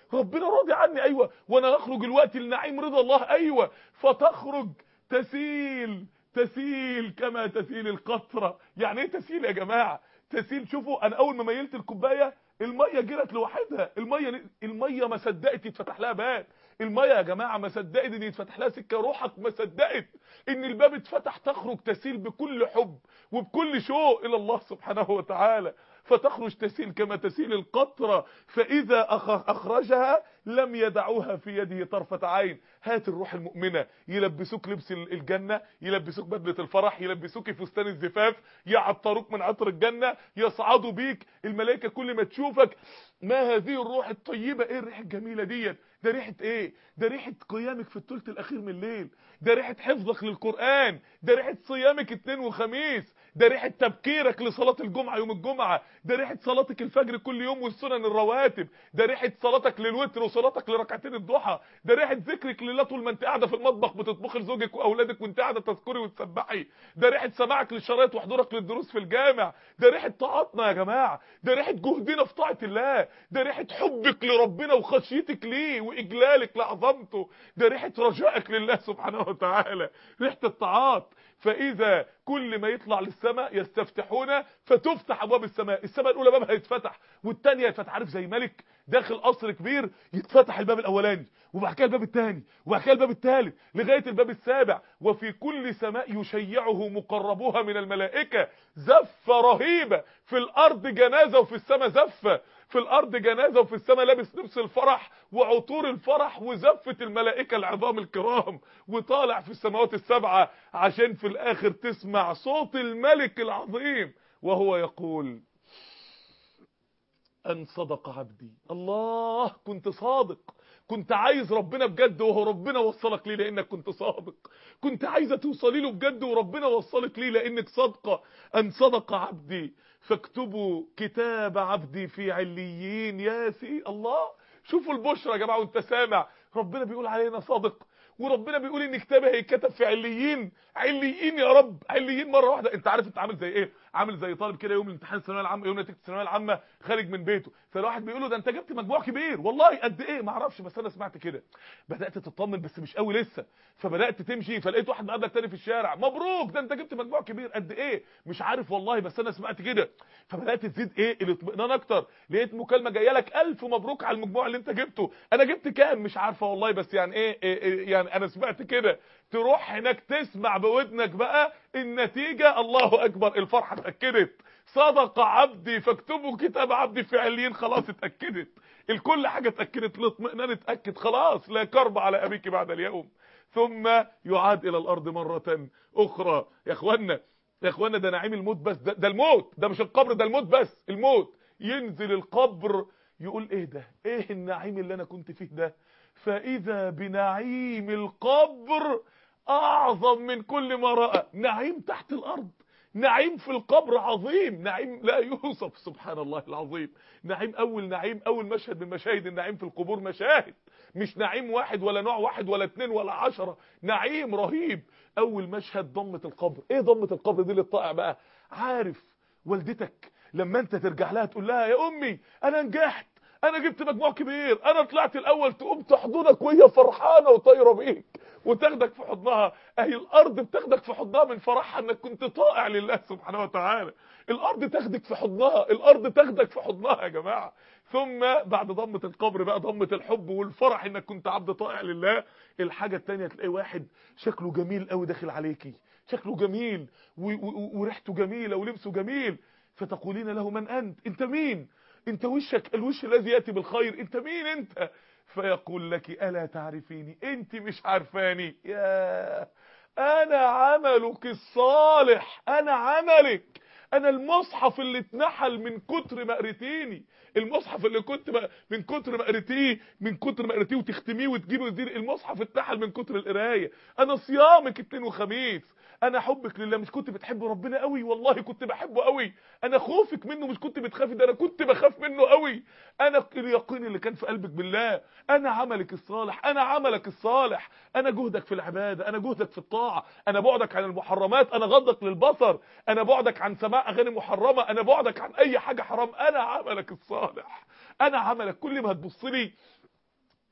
ربنا راضي عني ايوه وانا اخرج الوقت لنعيم رضا الله ايوه فتخرج تسيل تسيل كما تسيل القطره يعني ايه تسيل يا جماعه تسيل شوفوا انا اول ما ميلت الكوبايه الميه جرت لوحدها الميه الميه ما صدقت يتفتح لها باب الميه يا جماعه ما صدقت ان يتفتح لها سكه روحك ما صدقت ان الباب اتفتح تخرج تسيل بكل حب وبكل شوق الى الله سبحانه وتعالى فتخرج تسيل كما تسيل القطرة فإذا أخرجها لم يدعوها في يده طرفة عين هات الروح المؤمنة يلبسوك لبس الجنة يلبسوك بدلة الفرح يلبسوك فستان الزفاف يعطروك من عطر الجنة يصعدوا بيك الملائكة كل ما تشوفك ما هذه الروح الطيبة ايه الريحة الجميلة ديت ده ريحة ايه ده ريحة قيامك في الثلث الاخير من الليل ده ريحة حفظك للقرآن ده ريحة صيامك اثنين وخميس ده ريحة تبكيرك لصلاة الجمعة يوم الجمعة ده ريحة صلاتك الفجر كل يوم والسنن الرواتب ده ريحة صلاتك للوتر وصلاتك لركعتين الضحى ده ريحة ذكرك لله طول ما انت قاعدة في المطبخ بتطبخي لزوجك واولادك وانت قاعدة تذكري وتسبحي ده ريحة سماعك للشرايط وحضورك للدروس في الجامع ده ريحة طاعتنا يا جماعة ده ريحة جهدنا في طاعة الله ده ريحة حبك لربنا وخشيتك ليه واجلالك لعظمته ده ريحة رجائك لله سبحانه وتعالى ريحة الطاعات فاذا كل ما يطلع للسماء يستفتحون فتفتح ابواب السماء السماء الاولى بابها يتفتح والثانيه يتفتح عارف زي ملك داخل قصر كبير يتفتح الباب الاولاني وبعد كده الباب الثاني وبعد كده الباب الثالث لغايه الباب السابع وفي كل سماء يشيعه مقربوها من الملائكه زفه رهيبه في الارض جنازه وفي السماء زفه في الارض جنازه وفي السماء لابس لبس الفرح وعطور الفرح وزفه الملائكه العظام الكرام وطالع في السماوات السبعه عشان في الاخر تسمع صوت الملك العظيم وهو يقول ان صدق عبدي الله كنت صادق كنت عايز ربنا بجد وهو ربنا وصلك ليه لانك كنت صادق كنت عايزه توصلي له بجد وربنا وصلك ليه لانك صادقه ان صدق عبدي فاكتبوا كتاب عبدي في عليين يا سي الله شوفوا البشرى يا جماعه وانت سامع ربنا بيقول علينا صادق وربنا بيقول ان كتابه هيتكتب في عليين عليين يا رب عليين مره واحده انت عارف انت عامل زي ايه عامل زي طالب كده يوم الامتحان الثانويه العامه يوم نتيجه الثانويه العامه خارج من بيته فالواحد بيقول له ده انت جبت مجموع كبير والله قد ايه ما اعرفش بس انا سمعت كده بدات تطمن بس مش قوي لسه فبدات تمشي فلقيت واحد مقابلك تاني في الشارع مبروك ده انت جبت مجموع كبير قد ايه مش عارف والله بس انا سمعت كده فبدات تزيد ايه الاطمئنان اكتر لقيت مكالمه جايه لك الف مبروك على المجموع اللي انت جبته انا جبت كام مش عارفه والله بس يعني ايه, إيه, إيه يعني انا سمعت كده تروح هناك تسمع بودنك بقى النتيجه الله اكبر الفرحه اتاكدت صدق عبدي فاكتبوا كتاب عبدي في عليين خلاص اتاكدت الكل حاجه اتاكدت الاطمئنان اتاكد خلاص لا كرب على ابيك بعد اليوم ثم يعاد الى الارض مره اخرى يا اخوانا يا اخوانا ده نعيم الموت بس ده, ده الموت ده مش القبر ده الموت بس الموت ينزل القبر يقول ايه ده ايه النعيم اللي انا كنت فيه ده فاذا بنعيم القبر اعظم من كل ما راى نعيم تحت الارض نعيم في القبر عظيم نعيم لا يوصف سبحان الله العظيم نعيم اول نعيم اول مشهد من مشاهد النعيم في القبور مشاهد مش نعيم واحد ولا نوع واحد ولا اتنين ولا عشرة نعيم رهيب اول مشهد ضمة القبر ايه ضمة القبر دي للطائع بقى عارف والدتك لما انت ترجع لها تقول لها يا امي انا نجحت انا جبت مجموع كبير انا طلعت الاول تقوم تحضنك وهي فرحانه وطايره بيك وتاخدك في حضنها اهي الارض بتاخدك في حضنها من فرحها انك كنت طائع لله سبحانه وتعالى الارض تاخدك في حضنها الارض تاخدك في حضنها يا جماعه ثم بعد ضمه القبر بقى ضمه الحب والفرح انك كنت عبد طائع لله الحاجه الثانيه تلاقي واحد شكله جميل قوي داخل عليكي شكله جميل وريحته جميله ولبسه جميل فتقولين له من انت انت مين انت وشك الوش الذي ياتي بالخير انت مين انت فيقول لك الا تعرفيني انت مش عارفاني يا انا عملك الصالح انا عملك انا المصحف اللي اتنحل من كتر ما قريتيني المصحف اللي كنت ما من كتر ما قريتيه من كتر ما قريتيه وتختميه وتجيبه وتدير المصحف اتنحل من كتر القرايه انا صيامك اثنين وخميس انا حبك لله مش كنت بتحب ربنا قوي والله كنت بحبه قوي انا خوفك منه مش كنت بتخافي ده انا كنت بخاف منه قوي انا اليقين اللي كان في قلبك بالله انا عملك الصالح انا عملك الصالح انا جهدك في العباده انا جهدك في الطاعه انا بعدك عن المحرمات انا غضك للبصر انا بعدك عن سماع اغاني محرمه انا بعدك عن اي حاجه حرام انا عملك الصالح انا عملك كل ما هتبص لي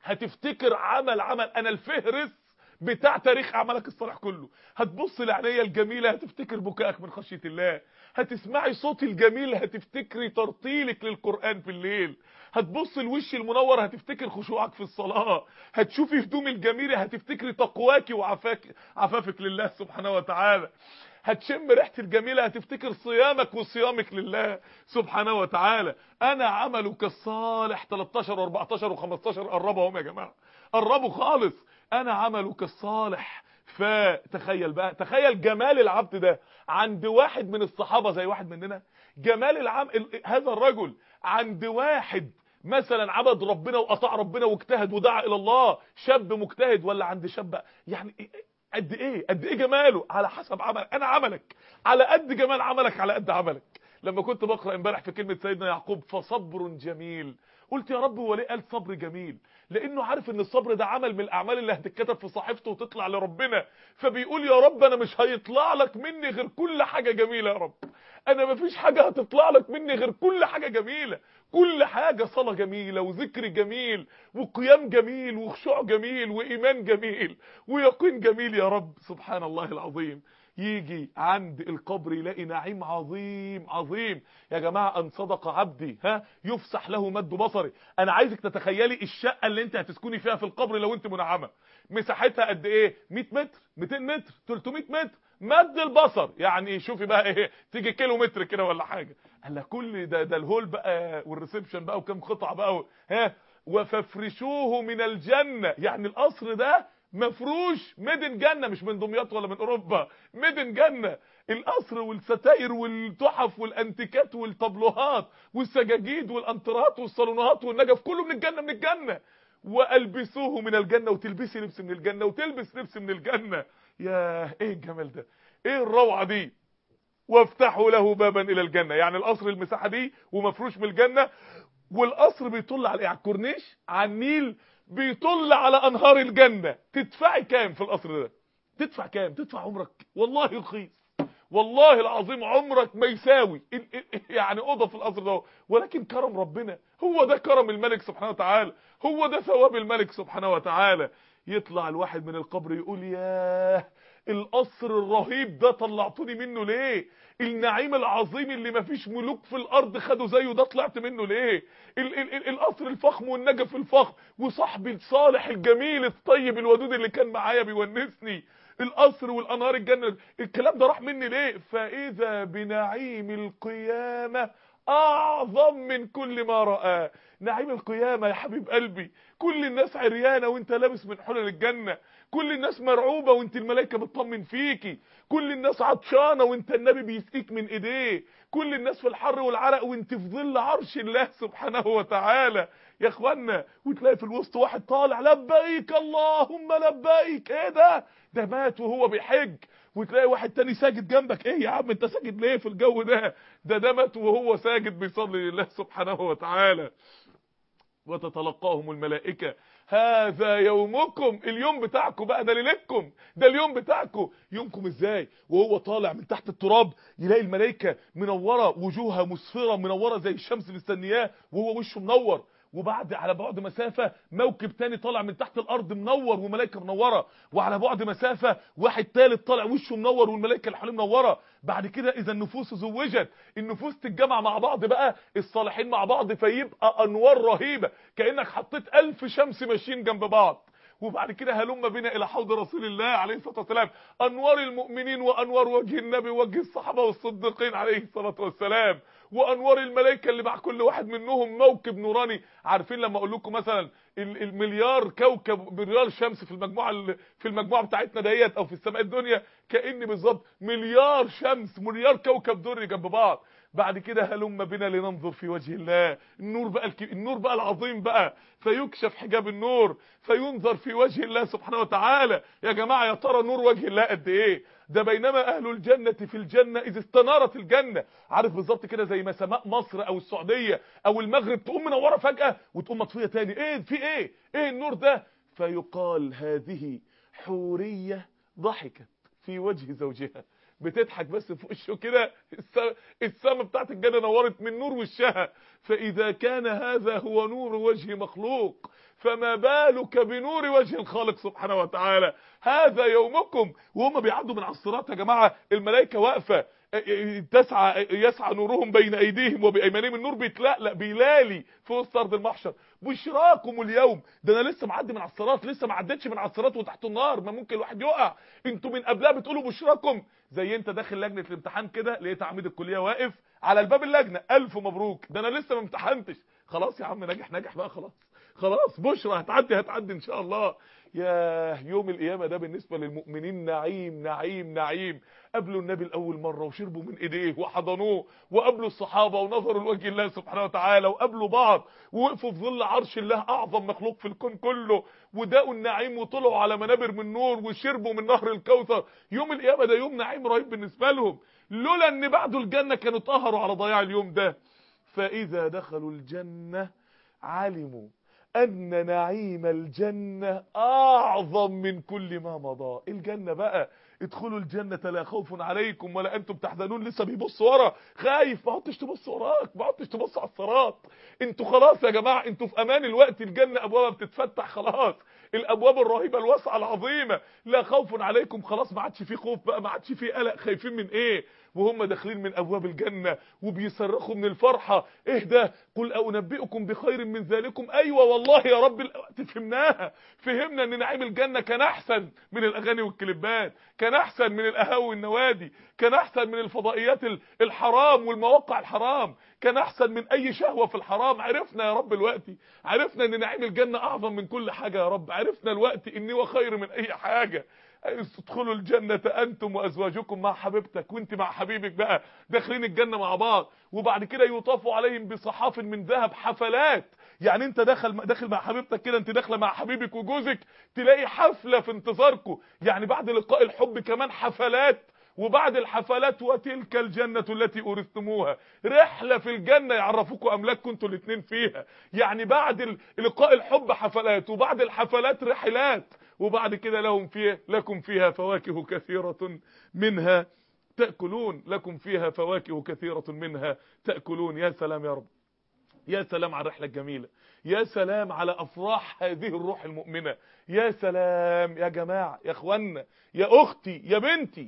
هتفتكر عمل عمل انا الفهرس بتاع تاريخ اعمالك الصالح كله هتبص لعينيا الجميله هتفتكر بكائك من خشيه الله هتسمعي صوتي الجميل هتفتكري ترتيلك للقران في الليل هتبص الوش المنور هتفتكر خشوعك في الصلاه هتشوفي هدومي الجميله هتفتكري تقواك وعفاك عفافك لله سبحانه وتعالى هتشم ريحتي الجميله هتفتكر صيامك وصيامك لله سبحانه وتعالى انا عملك الصالح 13 و14 و15 قربوا هم يا جماعه قربوا خالص انا عملك الصالح فتخيل بقى تخيل جمال العبد ده عند واحد من الصحابه زي واحد مننا جمال العم هذا الرجل عند واحد مثلا عبد ربنا واطاع ربنا واجتهد ودعا الى الله شاب مجتهد ولا عند شاب يعني قد ايه قد ايه جماله على حسب عمل انا عملك على قد جمال عملك على قد عملك لما كنت بقرا امبارح في كلمه سيدنا يعقوب فصبر جميل قلت يا رب هو ليه قال صبر جميل لانه عارف ان الصبر ده عمل من الاعمال اللي هتتكتب في صحيفته وتطلع لربنا فبيقول يا رب انا مش هيطلع لك مني غير كل حاجه جميله يا رب انا مفيش حاجه هتطلع لك مني غير كل حاجه جميله كل حاجه صلاه جميله وذكر جميل وقيام جميل وخشوع جميل وايمان جميل ويقين جميل يا رب سبحان الله العظيم يجي عند القبر يلاقي نعيم عظيم عظيم يا جماعة ان صدق عبدي ها يفسح له مد بصري انا عايزك تتخيلي الشقة اللي انت هتسكني فيها في القبر لو انت منعمة مساحتها قد ايه 100 متر 200 متر 300 متر مد البصر يعني شوفي بقى ايه تيجي كيلو متر كده ولا حاجة قال كل ده ده الهول بقى والريسبشن بقى وكم قطعة بقى ها وففرشوه من الجنة يعني القصر ده مفروش ميدن جنة مش من دمياط ولا من اوروبا ميدن جنة القصر والستاير والتحف والانتيكات والطبلوهات والسجاجيد والانترات والصالونات والنجف كله من الجنة من الجنة والبسوه من الجنة وتلبسي لبس من الجنة وتلبس لبس من الجنة يا ايه الجمال ده ايه الروعة دي وافتحوا له بابا الى الجنة يعني القصر المساحة دي ومفروش من الجنة والقصر بيطل على على الكورنيش على النيل بيطل على انهار الجنة تدفعي كام في القصر ده تدفع كام تدفع عمرك والله رخيص والله العظيم عمرك ما يساوي يعني اوضه في القصر ده ولكن كرم ربنا هو ده كرم الملك سبحانه وتعالى هو ده ثواب الملك سبحانه وتعالى يطلع الواحد من القبر يقول ياه القصر الرهيب ده طلعتوني منه ليه النعيم العظيم اللي مفيش ملوك في الارض خدوا زيه ده طلعت منه ليه ال ال ال القصر الفخم والنجف الفخم وصاحبي الصالح الجميل الطيب الودود اللي كان معايا بيونسني القصر والانهار الجنه الكلام ده راح مني ليه فاذا بنعيم القيامه اعظم من كل ما رآه نعيم القيامه يا حبيب قلبي كل الناس عريانه وانت لابس من حلل الجنه كل الناس مرعوبه وانت الملائكه بتطمن فيكي كل الناس عطشانه وانت النبي بيسقيك من ايديه كل الناس في الحر والعرق وانت في ظل عرش الله سبحانه وتعالى يا اخوانا وتلاقي في الوسط واحد طالع لبيك اللهم لبيك ايه ده ده مات وهو بيحج وتلاقي واحد تاني ساجد جنبك ايه يا عم انت ساجد ليه في الجو ده ده ده مات وهو ساجد بيصلي لله سبحانه وتعالى وتتلقاهم الملائكة هذا يومكم اليوم بتاعكم بقى ده ليلتكم ده اليوم بتاعكم يومكم ازاي وهو طالع من تحت التراب يلاقي الملائكة منورة وجوهها مسفرة منورة زي الشمس مستنياه وهو وشه منور وبعد على بعد مسافة موكب تاني طالع من تحت الارض منور وملائكه منوره وعلى بعد مسافة واحد تالت طالع وشه منور والملائكه اللي حواليه منوره بعد كده اذا النفوس زوجت النفوس تتجمع مع بعض بقى الصالحين مع بعض فيبقى انوار رهيبه كانك حطيت ألف شمس ماشيين جنب بعض وبعد كده هلم بنا الى حوض رسول الله عليه الصلاه والسلام انوار المؤمنين وانوار وجه النبي ووجه الصحابه والصديقين عليه الصلاه والسلام وانوار الملائكه اللي مع كل واحد منهم موكب نوراني عارفين لما اقول لكم مثلا المليار كوكب مليار شمس في المجموعه في المجموعه بتاعتنا ديت او في السماء الدنيا كان بالظبط مليار شمس مليار كوكب دري جنب بعض بعد كده هلم بنا لننظر في وجه الله النور بقى الك... النور بقى العظيم بقى فيكشف حجاب النور فينظر في وجه الله سبحانه وتعالى يا جماعه يا ترى نور وجه الله قد ايه ده بينما اهل الجنه في الجنه اذ استنارت الجنه عارف بالظبط كده زي ما سماء مصر او السعوديه او المغرب تقوم منوره فجاه وتقوم مطفيه تاني ايه في ايه ايه النور ده فيقال هذه حوريه ضحكت في وجه زوجها بتضحك بس في وشه كده السما بتاعت الجنه نورت من نور وشها فاذا كان هذا هو نور وجه مخلوق فما بالك بنور وجه الخالق سبحانه وتعالى هذا يومكم وهم بيعدوا من على الصراط يا جماعه الملائكه واقفه تسعى يسعى نورهم بين ايديهم وبايمانهم النور بيتلألأ بيلالي في وسط ارض المحشر بشراكم اليوم ده انا لسه معدي من على الصراط لسه ما عدتش من على الصراط وتحت النار ما ممكن الواحد يقع انتوا من قبلها بتقولوا بشراكم زي انت داخل لجنه الامتحان كده لقيت عميد الكليه واقف على الباب اللجنه الف مبروك ده انا لسه ما امتحنتش خلاص يا عم ناجح ناجح بقى خلاص خلاص بشرى هتعدي هتعدي ان شاء الله يا يوم القيامة ده بالنسبة للمؤمنين نعيم نعيم نعيم قابلوا النبي الأول مرة وشربوا من إيديه وحضنوه وقابلوا الصحابة ونظروا لوجه الله سبحانه وتعالى وقابلوا بعض ووقفوا في ظل عرش الله أعظم مخلوق في الكون كله وداقوا النعيم وطلعوا على منابر من نور وشربوا من نهر الكوثر يوم القيامة ده يوم نعيم رهيب بالنسبة لهم لولا ان بعده الجنة كانوا طهروا على ضياع اليوم ده فإذا دخلوا الجنة علموا أن نعيم الجنة أعظم من كل ما مضى الجنة بقى ادخلوا الجنة لا خوف عليكم ولا أنتم تحزنون لسه بيبص ورا خايف ما عدتش تبص وراك ما عدتش تبص على الصراط انتوا خلاص يا جماعة انتوا في أمان الوقت الجنة أبوابها بتتفتح خلاص الأبواب الرهيبة الواسعة العظيمة لا خوف عليكم خلاص ما عادش فيه خوف بقى ما عادش فيه قلق خايفين من ايه وهم داخلين من ابواب الجنه وبيصرخوا من الفرحه ايه ده قل انبئكم بخير من ذلكم ايوه والله يا رب الوقت فهمناها فهمنا ان نعيم الجنه كان احسن من الاغاني والكليبات كان احسن من القهاوي والنوادي كان احسن من الفضائيات الحرام والمواقع الحرام كان احسن من اي شهوه في الحرام عرفنا يا رب الوقت عرفنا ان نعيم الجنه اعظم من كل حاجه يا رب عرفنا الوقت ان هو خير من اي حاجه تدخلوا الجنة أنتم وأزواجكم مع حبيبتك وانت مع حبيبك بقى داخلين الجنة مع بعض وبعد كده يطافوا عليهم بصحاف من ذهب حفلات يعني انت داخل داخل مع حبيبتك كده انت داخله مع حبيبك وجوزك تلاقي حفلة في انتظاركم يعني بعد لقاء الحب كمان حفلات وبعد الحفلات وتلك الجنة التي أورثتموها رحلة في الجنة يعرفوكم أملاككم انتوا الاثنين فيها يعني بعد لقاء الحب حفلات وبعد الحفلات رحلات وبعد كده لهم فيها لكم فيها فواكه كثيرة منها تأكلون لكم فيها فواكه كثيرة منها تأكلون يا سلام يا رب يا سلام على الرحلة الجميلة يا سلام على أفراح هذه الروح المؤمنة يا سلام يا جماعة يا اخوانا يا أختي يا بنتي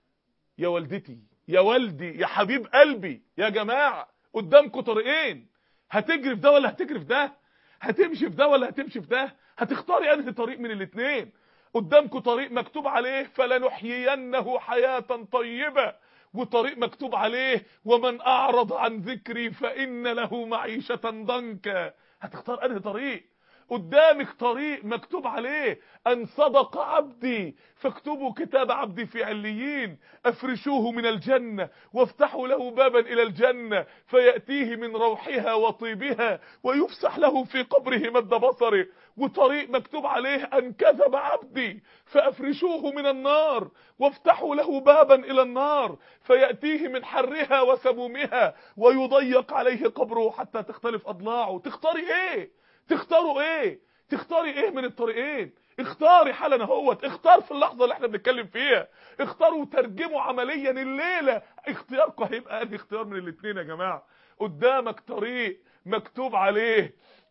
يا والدتي يا والدي يا حبيب قلبي يا جماعة قدامكم طريقين هتجري في ده ولا هتجري في ده هتمشي في ده ولا هتمشي في ده هتختاري انهي طريق من الاثنين قدامكم طريق مكتوب عليه فلنحيينه حياة طيبة وطريق مكتوب عليه ومن اعرض عن ذكري فان له معيشة ضنكا هتختار انهي طريق قدامك طريق مكتوب عليه ان صدق عبدي فاكتبوا كتاب عبدي في عليين افرشوه من الجنة وافتحوا له بابا الى الجنة فيأتيه من روحها وطيبها ويفسح له في قبره مد بصره وطريق مكتوب عليه ان كذب عبدي فافرشوه من النار وافتحوا له بابا الى النار فيأتيه من حرها وسمومها ويضيق عليه قبره حتى تختلف اضلاعه تختاري ايه تختاروا ايه تختاري ايه من الطريقين اختاري حالا اهوت اختار في اللحظه اللي احنا بنتكلم فيها اختاروا وترجموا عمليا الليله اختياركم هيبقى انهي اختيار من الاثنين يا جماعه قدامك طريق مكتوب عليه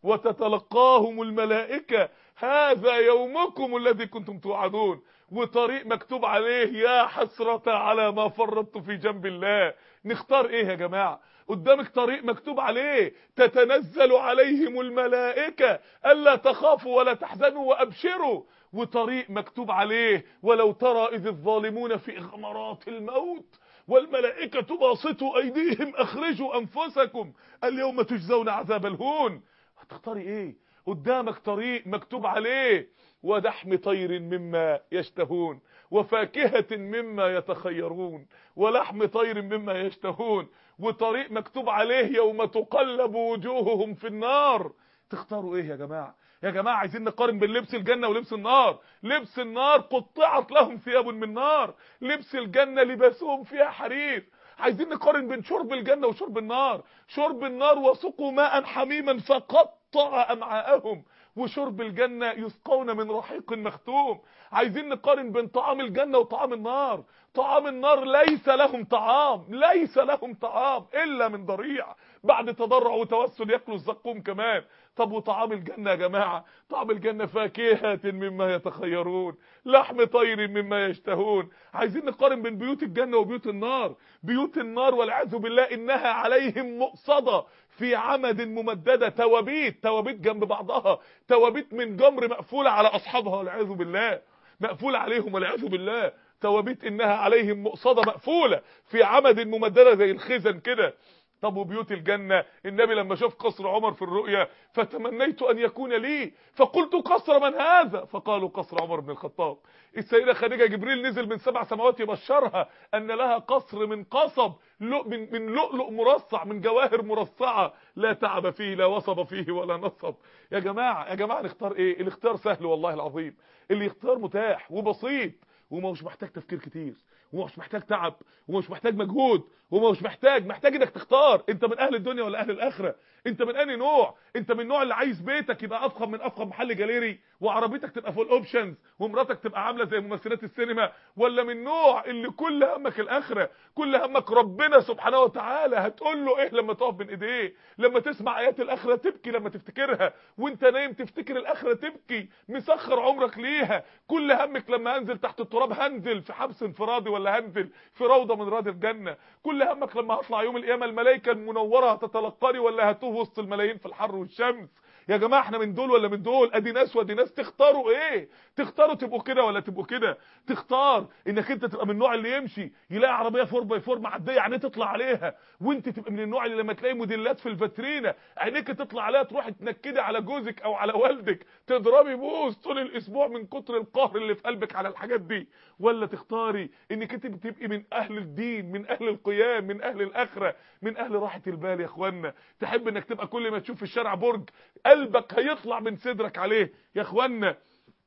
وتتلقاهم الملائكه هذا يومكم الذي كنتم توعدون وطريق مكتوب عليه يا حسرة على ما فرطت في جنب الله نختار ايه يا جماعه قدامك طريق مكتوب عليه تتنزل عليهم الملائكة ألا تخافوا ولا تحزنوا وأبشروا وطريق مكتوب عليه ولو ترى إذ الظالمون في غمرات الموت والملائكة باسطوا أيديهم أخرجوا أنفسكم اليوم تجزون عذاب الهون هتختاري إيه قدامك طريق مكتوب عليه ودحم طير مما يشتهون وفاكهة مما يتخيرون ولحم طير مما يشتهون وطريق مكتوب عليه يوم تقلب وجوههم في النار تختاروا ايه يا جماعة يا جماعة عايزين نقارن بين لبس الجنة ولبس النار لبس النار قطعت لهم ثياب من نار لبس الجنة لباسهم فيها حرير عايزين نقارن بين شرب الجنة وشرب النار شرب النار وسقوا ماء حميما فقطع أمعاءهم وشرب الجنة يسقون من رحيق مختوم عايزين نقارن بين طعام الجنة وطعام النار طعام النار ليس لهم طعام ليس لهم طعام الا من ضريع بعد تضرع وتوسل ياكلوا الزقوم كمان طب وطعام الجنه يا جماعه طعام الجنه فاكهه مما يتخيرون لحم طير مما يشتهون عايزين نقارن بين بيوت الجنه وبيوت النار بيوت النار والعياذ بالله انها عليهم مؤصده في عمد ممدده توابيت توابيت جنب بعضها توابيت من جمر مقفوله على اصحابها والعياذ بالله مقفول عليهم والعياذ بالله توابيت انها عليهم مؤصده مقفوله في عمد ممدده زي الخزن كده طب وبيوت الجنة النبي لما شاف قصر عمر في الرؤيا فتمنيت أن يكون لي فقلت قصر من هذا فقالوا قصر عمر بن الخطاب السيدة خديجة جبريل نزل من سبع سماوات يبشرها أن لها قصر من قصب من, من لؤلؤ مرصع من جواهر مرصعة لا تعب فيه لا وصب فيه ولا نصب يا جماعة يا جماعة نختار ايه الاختيار سهل والله العظيم اللي يختار متاح وبسيط وما مش محتاج تفكير كتير ومش محتاج تعب ومش محتاج مجهود ومش محتاج محتاج انك تختار انت من اهل الدنيا ولا اهل الاخره انت من انهي نوع انت من النوع اللي عايز بيتك يبقى افخم من افخم محل جاليري وعربيتك تبقى فول اوبشنز ومراتك تبقى عامله زي ممثلات السينما ولا من النوع اللي كل همك الاخره كل همك ربنا سبحانه وتعالى هتقول له ايه لما تقف بين ايديه لما تسمع ايات الاخره تبكي لما تفتكرها وانت نايم تفتكر الاخره تبكي مسخر عمرك ليها كل همك لما انزل تحت التراب هنزل في حبس انفرادي ولا هنزل في روضه من رياض الجنه كل همك لما هطلع يوم القيامه الملائكه المنوره هتتلقاني ولا هتوه وسط الملايين في الحر والشمس يا جماعه احنا من دول ولا من دول ادي ناس ودي ناس تختاروا ايه تختاروا تبقوا كده ولا تبقوا كده تختار انك انت تبقى من النوع اللي يمشي يلاقي عربيه 4 باي 4 معديه عينيه تطلع عليها وانت تبقى من النوع اللي لما تلاقي موديلات في الفاترينا عينيك تطلع عليها تروح تنكدي على جوزك او على والدك تضربي بوز طول الاسبوع من كتر القهر اللي في قلبك على الحاجات دي ولا تختاري انك انت تبقي من اهل الدين من اهل القيام من اهل الاخره من اهل راحه البال يا اخوانا تحب انك تبقى كل ما تشوف في الشارع برج قلبك هيطلع من صدرك عليه يا اخوانا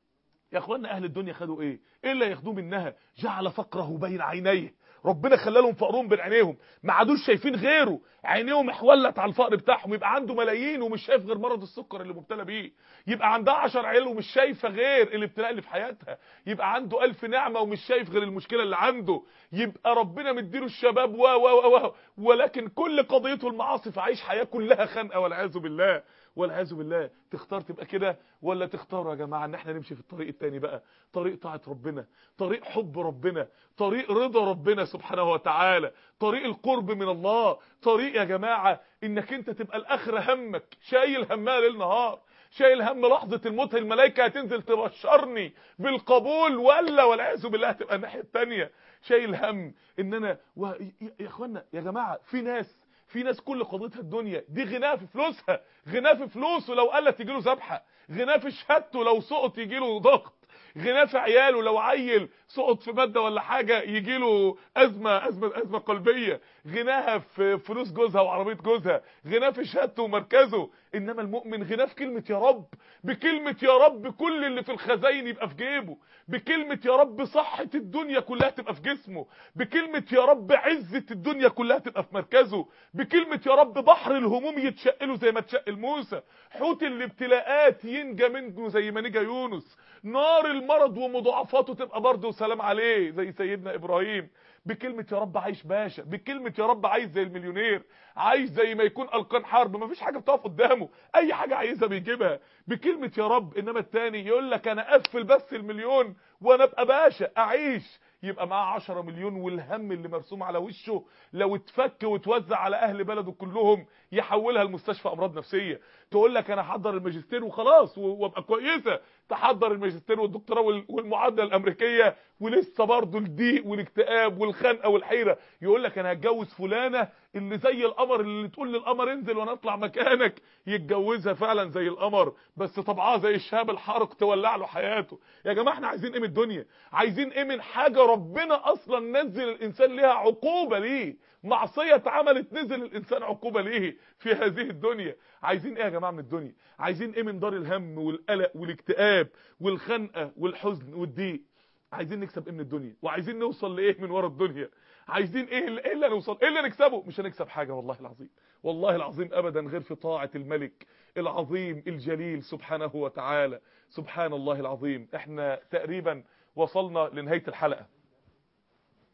يا اخوانا اهل الدنيا خدوا ايه ايه اللي ياخدوه منها جعل فقره بين عينيه ربنا خلى لهم فقرهم بين عينيهم ما عادوش شايفين غيره عينيهم احولت على الفقر بتاعهم يبقى عنده ملايين ومش شايف غير مرض السكر اللي مبتلى بيه يبقى عندها 10 عيال ومش شايفه غير الابتلاء اللي في حياتها يبقى عنده ألف نعمه ومش شايف غير المشكله اللي عنده يبقى ربنا مديله الشباب و و و ولكن كل قضيته المعاصي فعايش حياه كلها خنقه والعياذ بالله والعياذ بالله تختار تبقى كده ولا تختاروا يا جماعه ان احنا نمشي في الطريق التاني بقى طريق طاعه ربنا طريق حب ربنا طريق رضا ربنا سبحانه وتعالى طريق القرب من الله طريق يا جماعه انك انت تبقى الاخره همك شايل همها ليل نهار شايل هم لحظه الموت الملائكه هتنزل تبشرني بالقبول ولا والعياذ بالله تبقى الناحيه الثانيه شايل هم ان انا و... يا اخوانا يا جماعه في ناس في ناس كل قضيتها الدنيا دي غناه في فلوسها غناه في فلوسه لو قلت يجي له ذبحه غناه في شهادته لو سقط يجي له ضغط غناه في عياله لو عيل سقط في ماده ولا حاجه يجي له ازمه ازمه ازمه قلبيه غناها في فلوس جوزها وعربيه جوزها غناه في شهادته ومركزه انما المؤمن غناه في كلمه يا رب بكلمه يا رب كل اللي في الخزاين يبقى في جيبه بكلمه يا رب صحه الدنيا كلها تبقى في جسمه بكلمه يا رب عزه الدنيا كلها تبقى في مركزه بكلمه يا رب بحر الهموم يتشق له زي ما اتشق لموسى حوت الابتلاءات ينجى منه زي ما نجا يونس نار المرض ومضاعفاته تبقى برضه سلام عليه زي سيدنا ابراهيم بكلمة يا رب عايش باشا بكلمة يا رب عايز زي المليونير عايز زي ما يكون ألقان حرب ما فيش حاجة بتقف قدامه أي حاجة عايزها بيجيبها بكلمة يا رب إنما التاني يقول لك أنا أقفل بس المليون وأنا أبقى باشا أعيش يبقى معاه 10 مليون والهم اللي مرسوم على وشه لو اتفك وتوزع على اهل بلده كلهم يحولها لمستشفى امراض نفسيه تقول لك انا هحضر الماجستير وخلاص وابقى كويسه تحضر الماجستير والدكتوراه والمعادله الامريكيه ولسه برضه الضيق والاكتئاب والخنقه والحيره يقول لك انا هتجوز فلانه اللي زي القمر اللي تقول للقمر انزل وانا اطلع مكانك يتجوزها فعلا زي القمر بس طبعها زي الشهاب الحارق تولع له حياته يا جماعه احنا عايزين ايه من الدنيا عايزين ايه من حاجه ربنا اصلا نزل الانسان ليها عقوبه ليه معصيه اتعملت نزل الانسان عقوبه ليه في هذه الدنيا عايزين ايه يا جماعه من الدنيا عايزين ايه من دار الهم والقلق والاكتئاب والخنقه والحزن والضيق عايزين نكسب ايه من الدنيا وعايزين نوصل لايه من ورا الدنيا عايزين ايه اللي, إيه اللي نوصل ايه اللي نكسبه مش هنكسب حاجه والله العظيم والله العظيم ابدا غير في طاعه الملك العظيم الجليل سبحانه وتعالى سبحان الله العظيم احنا تقريبا وصلنا لنهايه الحلقه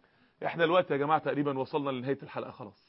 احنا دلوقتي يا جماعه تقريبا وصلنا لنهايه الحلقه خلاص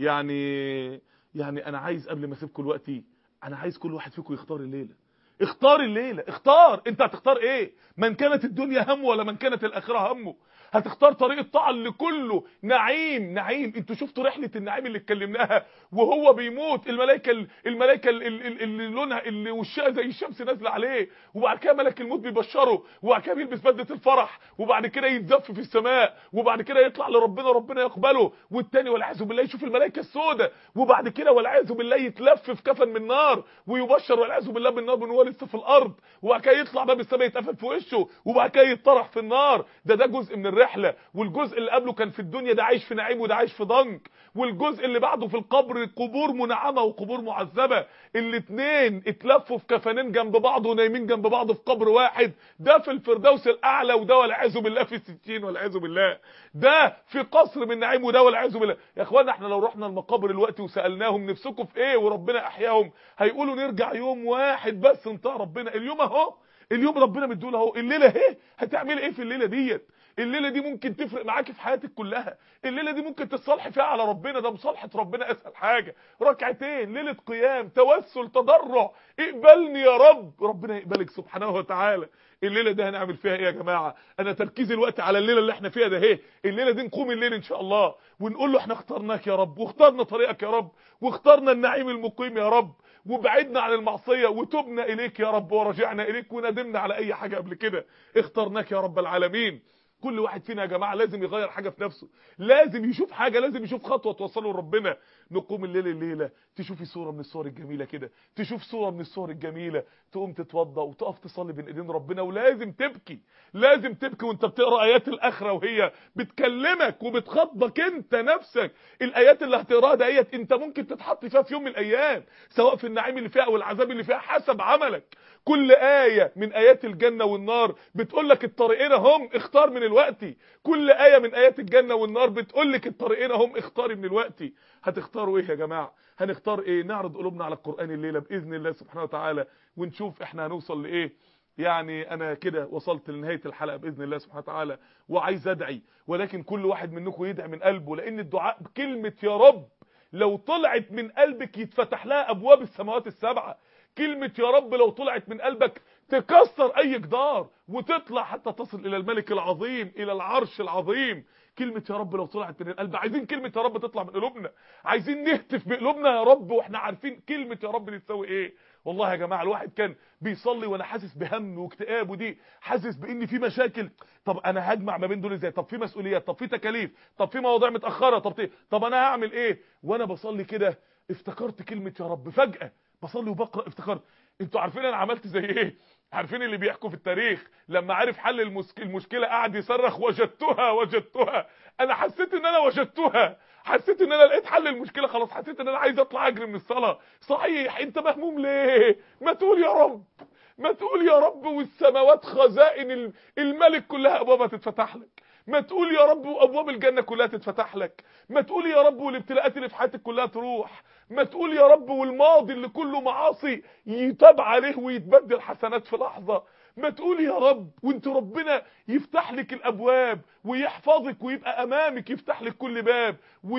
يعني يعني انا عايز قبل ما اسيبكم دلوقتي انا عايز كل واحد فيكم يختار الليله اختار الليله اختار انت هتختار ايه من كانت الدنيا همه ولا من كانت الاخره همه هتختار طريق الطاعه اللي كله نعيم نعيم انتوا شفتوا رحله النعيم اللي اتكلمناها وهو بيموت الملائكه الملائكه اللي لونها اللي وشها زي الشمس نازله عليه وبعد كده ملك الموت بيبشره وبعد كده بيلبس بدله الفرح وبعد كده يتزف في السماء وبعد كده يطلع لربنا ربنا يقبله والتاني والعياذ بالله يشوف الملائكه السوداء وبعد كده والعياذ بالله يتلف في كفن من نار ويبشر والعياذ بالله بالنار من هو لسه في الارض وبعد كده يطلع باب السماء يتقفل في وشه وبعد كده يتطرح في النار ده ده جزء من الرحله والجزء اللي قبله كان في الدنيا ده عايش في نعيم وده عايش في ضنك والجزء اللي بعده في القبر قبور منعمه وقبور معذبه الاثنين اتلفوا في كفنين جنب بعض ونايمين جنب بعض في قبر واحد ده في الفردوس الاعلى وده والعياذ بالله في الستين والعياذ بالله ده في قصر من نعيم وده والعياذ بالله يا اخوانا احنا لو رحنا المقابر دلوقتي وسالناهم نفسكم في ايه وربنا احياهم هيقولوا نرجع يوم واحد بس نطاع ربنا اليوم اهو اليوم ربنا مديله اهو الليله اهي هتعمل ايه في الليله ديت الليله دي ممكن تفرق معاكي في حياتك كلها الليله دي ممكن تتصالحي فيها على ربنا ده مصالحه ربنا اسهل حاجه ركعتين ليله قيام توسل تضرع اقبلني يا رب ربنا يقبلك سبحانه وتعالى الليله دي هنعمل فيها ايه يا جماعه انا تركيزي الوقت على الليله اللي احنا فيها ده اهي الليله دي نقوم الليل ان شاء الله ونقول له احنا اخترناك يا رب واخترنا طريقك يا رب واخترنا النعيم المقيم يا رب وبعدنا عن المعصيه وتبنا اليك يا رب ورجعنا اليك وندمنا على اي حاجه قبل كده اخترناك يا رب العالمين كل واحد فينا يا جماعه لازم يغير حاجه في نفسه لازم يشوف حاجه لازم يشوف خطوه توصله لربنا نقوم الليل الليله تشوفي صوره من الصور الجميله كده تشوف صوره من الصور الجميله تقوم تتوضى وتقف تصلي بين ايدين ربنا ولازم تبكي لازم تبكي وانت بتقرا ايات الاخره وهي بتكلمك وبتخاطبك انت نفسك الايات اللي هتقراها ديت انت ممكن تتحط فيها في يوم من الايام سواء في النعيم اللي فيها او العذاب اللي فيها حسب عملك كل آية من آيات الجنة والنار بتقول لك الطريقين هم اختار من الوقت كل آية من آيات الجنة والنار بتقول لك الطريقين هم اختاري من الوقت هتختاروا ايه يا جماعة هنختار ايه نعرض قلوبنا على القرآن الليلة بإذن الله سبحانه وتعالى ونشوف احنا هنوصل لإيه يعني انا كده وصلت لنهايه الحلقه باذن الله سبحانه وتعالى وعايز ادعي ولكن كل واحد منكم يدعي من قلبه لان الدعاء بكلمه يا رب لو طلعت من قلبك يتفتح لها ابواب السماوات السبعه كلمة يا رب لو طلعت من قلبك تكسر اي جدار وتطلع حتى تصل الى الملك العظيم الى العرش العظيم كلمة يا رب لو طلعت من القلب عايزين كلمة يا رب تطلع من قلوبنا عايزين نهتف بقلوبنا يا رب واحنا عارفين كلمة يا رب دي تساوي ايه والله يا جماعة الواحد كان بيصلي وانا حاسس بهم واكتئاب ودي حاسس بان في مشاكل طب انا هجمع ما بين دول ازاي طب في مسؤوليات طب في تكاليف طب في مواضيع متأخرة طب طب انا هعمل ايه وانا بصلي كده افتكرت كلمة يا رب فجأة بصلي وبقرا افتكرت انتوا عارفين انا عملت زي ايه عارفين اللي بيحكوا في التاريخ لما عرف حل المسك... المشكله قعد يصرخ وجدتها وجدتها انا حسيت ان انا وجدتها حسيت ان انا لقيت حل المشكله خلاص حسيت ان انا عايز اطلع اجري من الصلاه صحيح انت مهموم ليه ما تقول يا رب ما تقول يا رب والسماوات خزائن الملك كلها ابوابها تتفتح لك ما تقول يا رب وابواب الجنه كلها تتفتح لك ما تقول يا رب والابتلاءات اللي في حياتك كلها تروح ما تقول يا رب والماضي اللي كله معاصي يتاب عليه ويتبدل حسنات في لحظه ما تقول يا رب وانت ربنا يفتح لك الابواب ويحفظك ويبقى امامك يفتح لك كل باب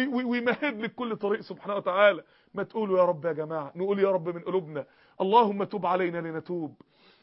ويمهد لك كل طريق سبحانه وتعالى ما تقولوا يا رب يا جماعه نقول يا رب من قلوبنا اللهم تب علينا لنتوب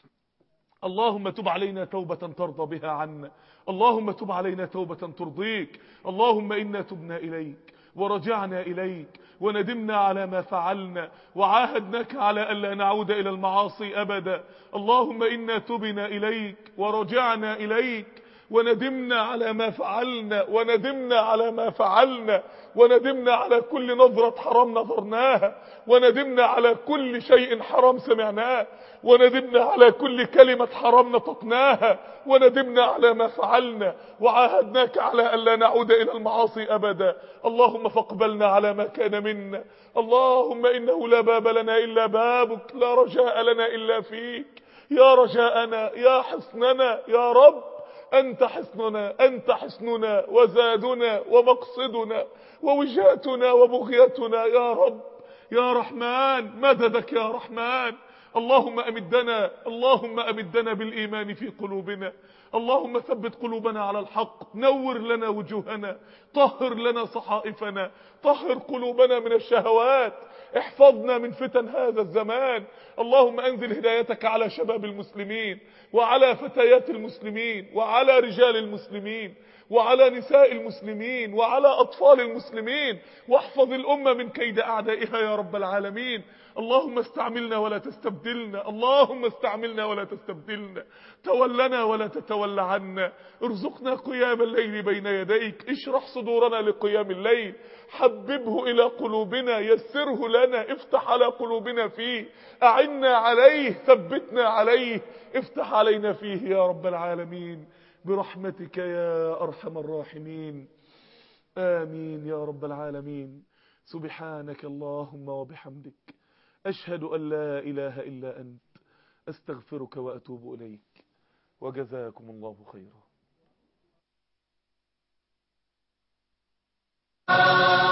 اللهم تب علينا توبة ترضى بها عنا اللهم تب علينا توبة ترضيك اللهم إنا تبنا إليك ورجعنا إليك وندمنا على ما فعلنا وعاهدناك على ألا نعود إلى المعاصي أبدا اللهم إنا تبنا إليك ورجعنا إليك وندمنا على ما فعلنا وندمنا على ما فعلنا وندمنا على كل نظرة حرام نظرناها وندمنا على كل شيء حرام سمعناه وندمنا على كل كلمة حرام نطقناها وندمنا على ما فعلنا وعاهدناك على ألا نعود إلى المعاصي أبدا اللهم فاقبلنا على ما كان منا اللهم إنه لا باب لنا إلا بابك لا رجاء لنا إلا فيك يا رجاءنا يا حصننا يا رب أنت حصننا أنت حصننا وزادنا ومقصدنا ووجهتنا وبغيتنا يا رب يا رحمن مددك يا رحمن اللهم أمدنا اللهم أمدنا بالإيمان في قلوبنا اللهم ثبت قلوبنا على الحق نور لنا وجوهنا طهر لنا صحائفنا طهر قلوبنا من الشهوات احفظنا من فتن هذا الزمان اللهم انزل هدايتك على شباب المسلمين وعلى فتيات المسلمين وعلى رجال المسلمين وعلى نساء المسلمين وعلى أطفال المسلمين واحفظ الأمة من كيد أعدائها يا رب العالمين اللهم استعملنا ولا تستبدلنا اللهم استعملنا ولا تستبدلنا تولنا ولا تتول عنا ارزقنا قيام الليل بين يديك اشرح صدورنا لقيام الليل حببه إلى قلوبنا يسره لنا افتح على قلوبنا فيه أعنا عليه ثبتنا عليه افتح علينا فيه يا رب العالمين برحمتك يا أرحم الراحمين آمين يا رب العالمين سبحانك اللهم وبحمدك أشهد أن لا إله إلا أنت أستغفرك وأتوب إليك وجزاكم الله خيرا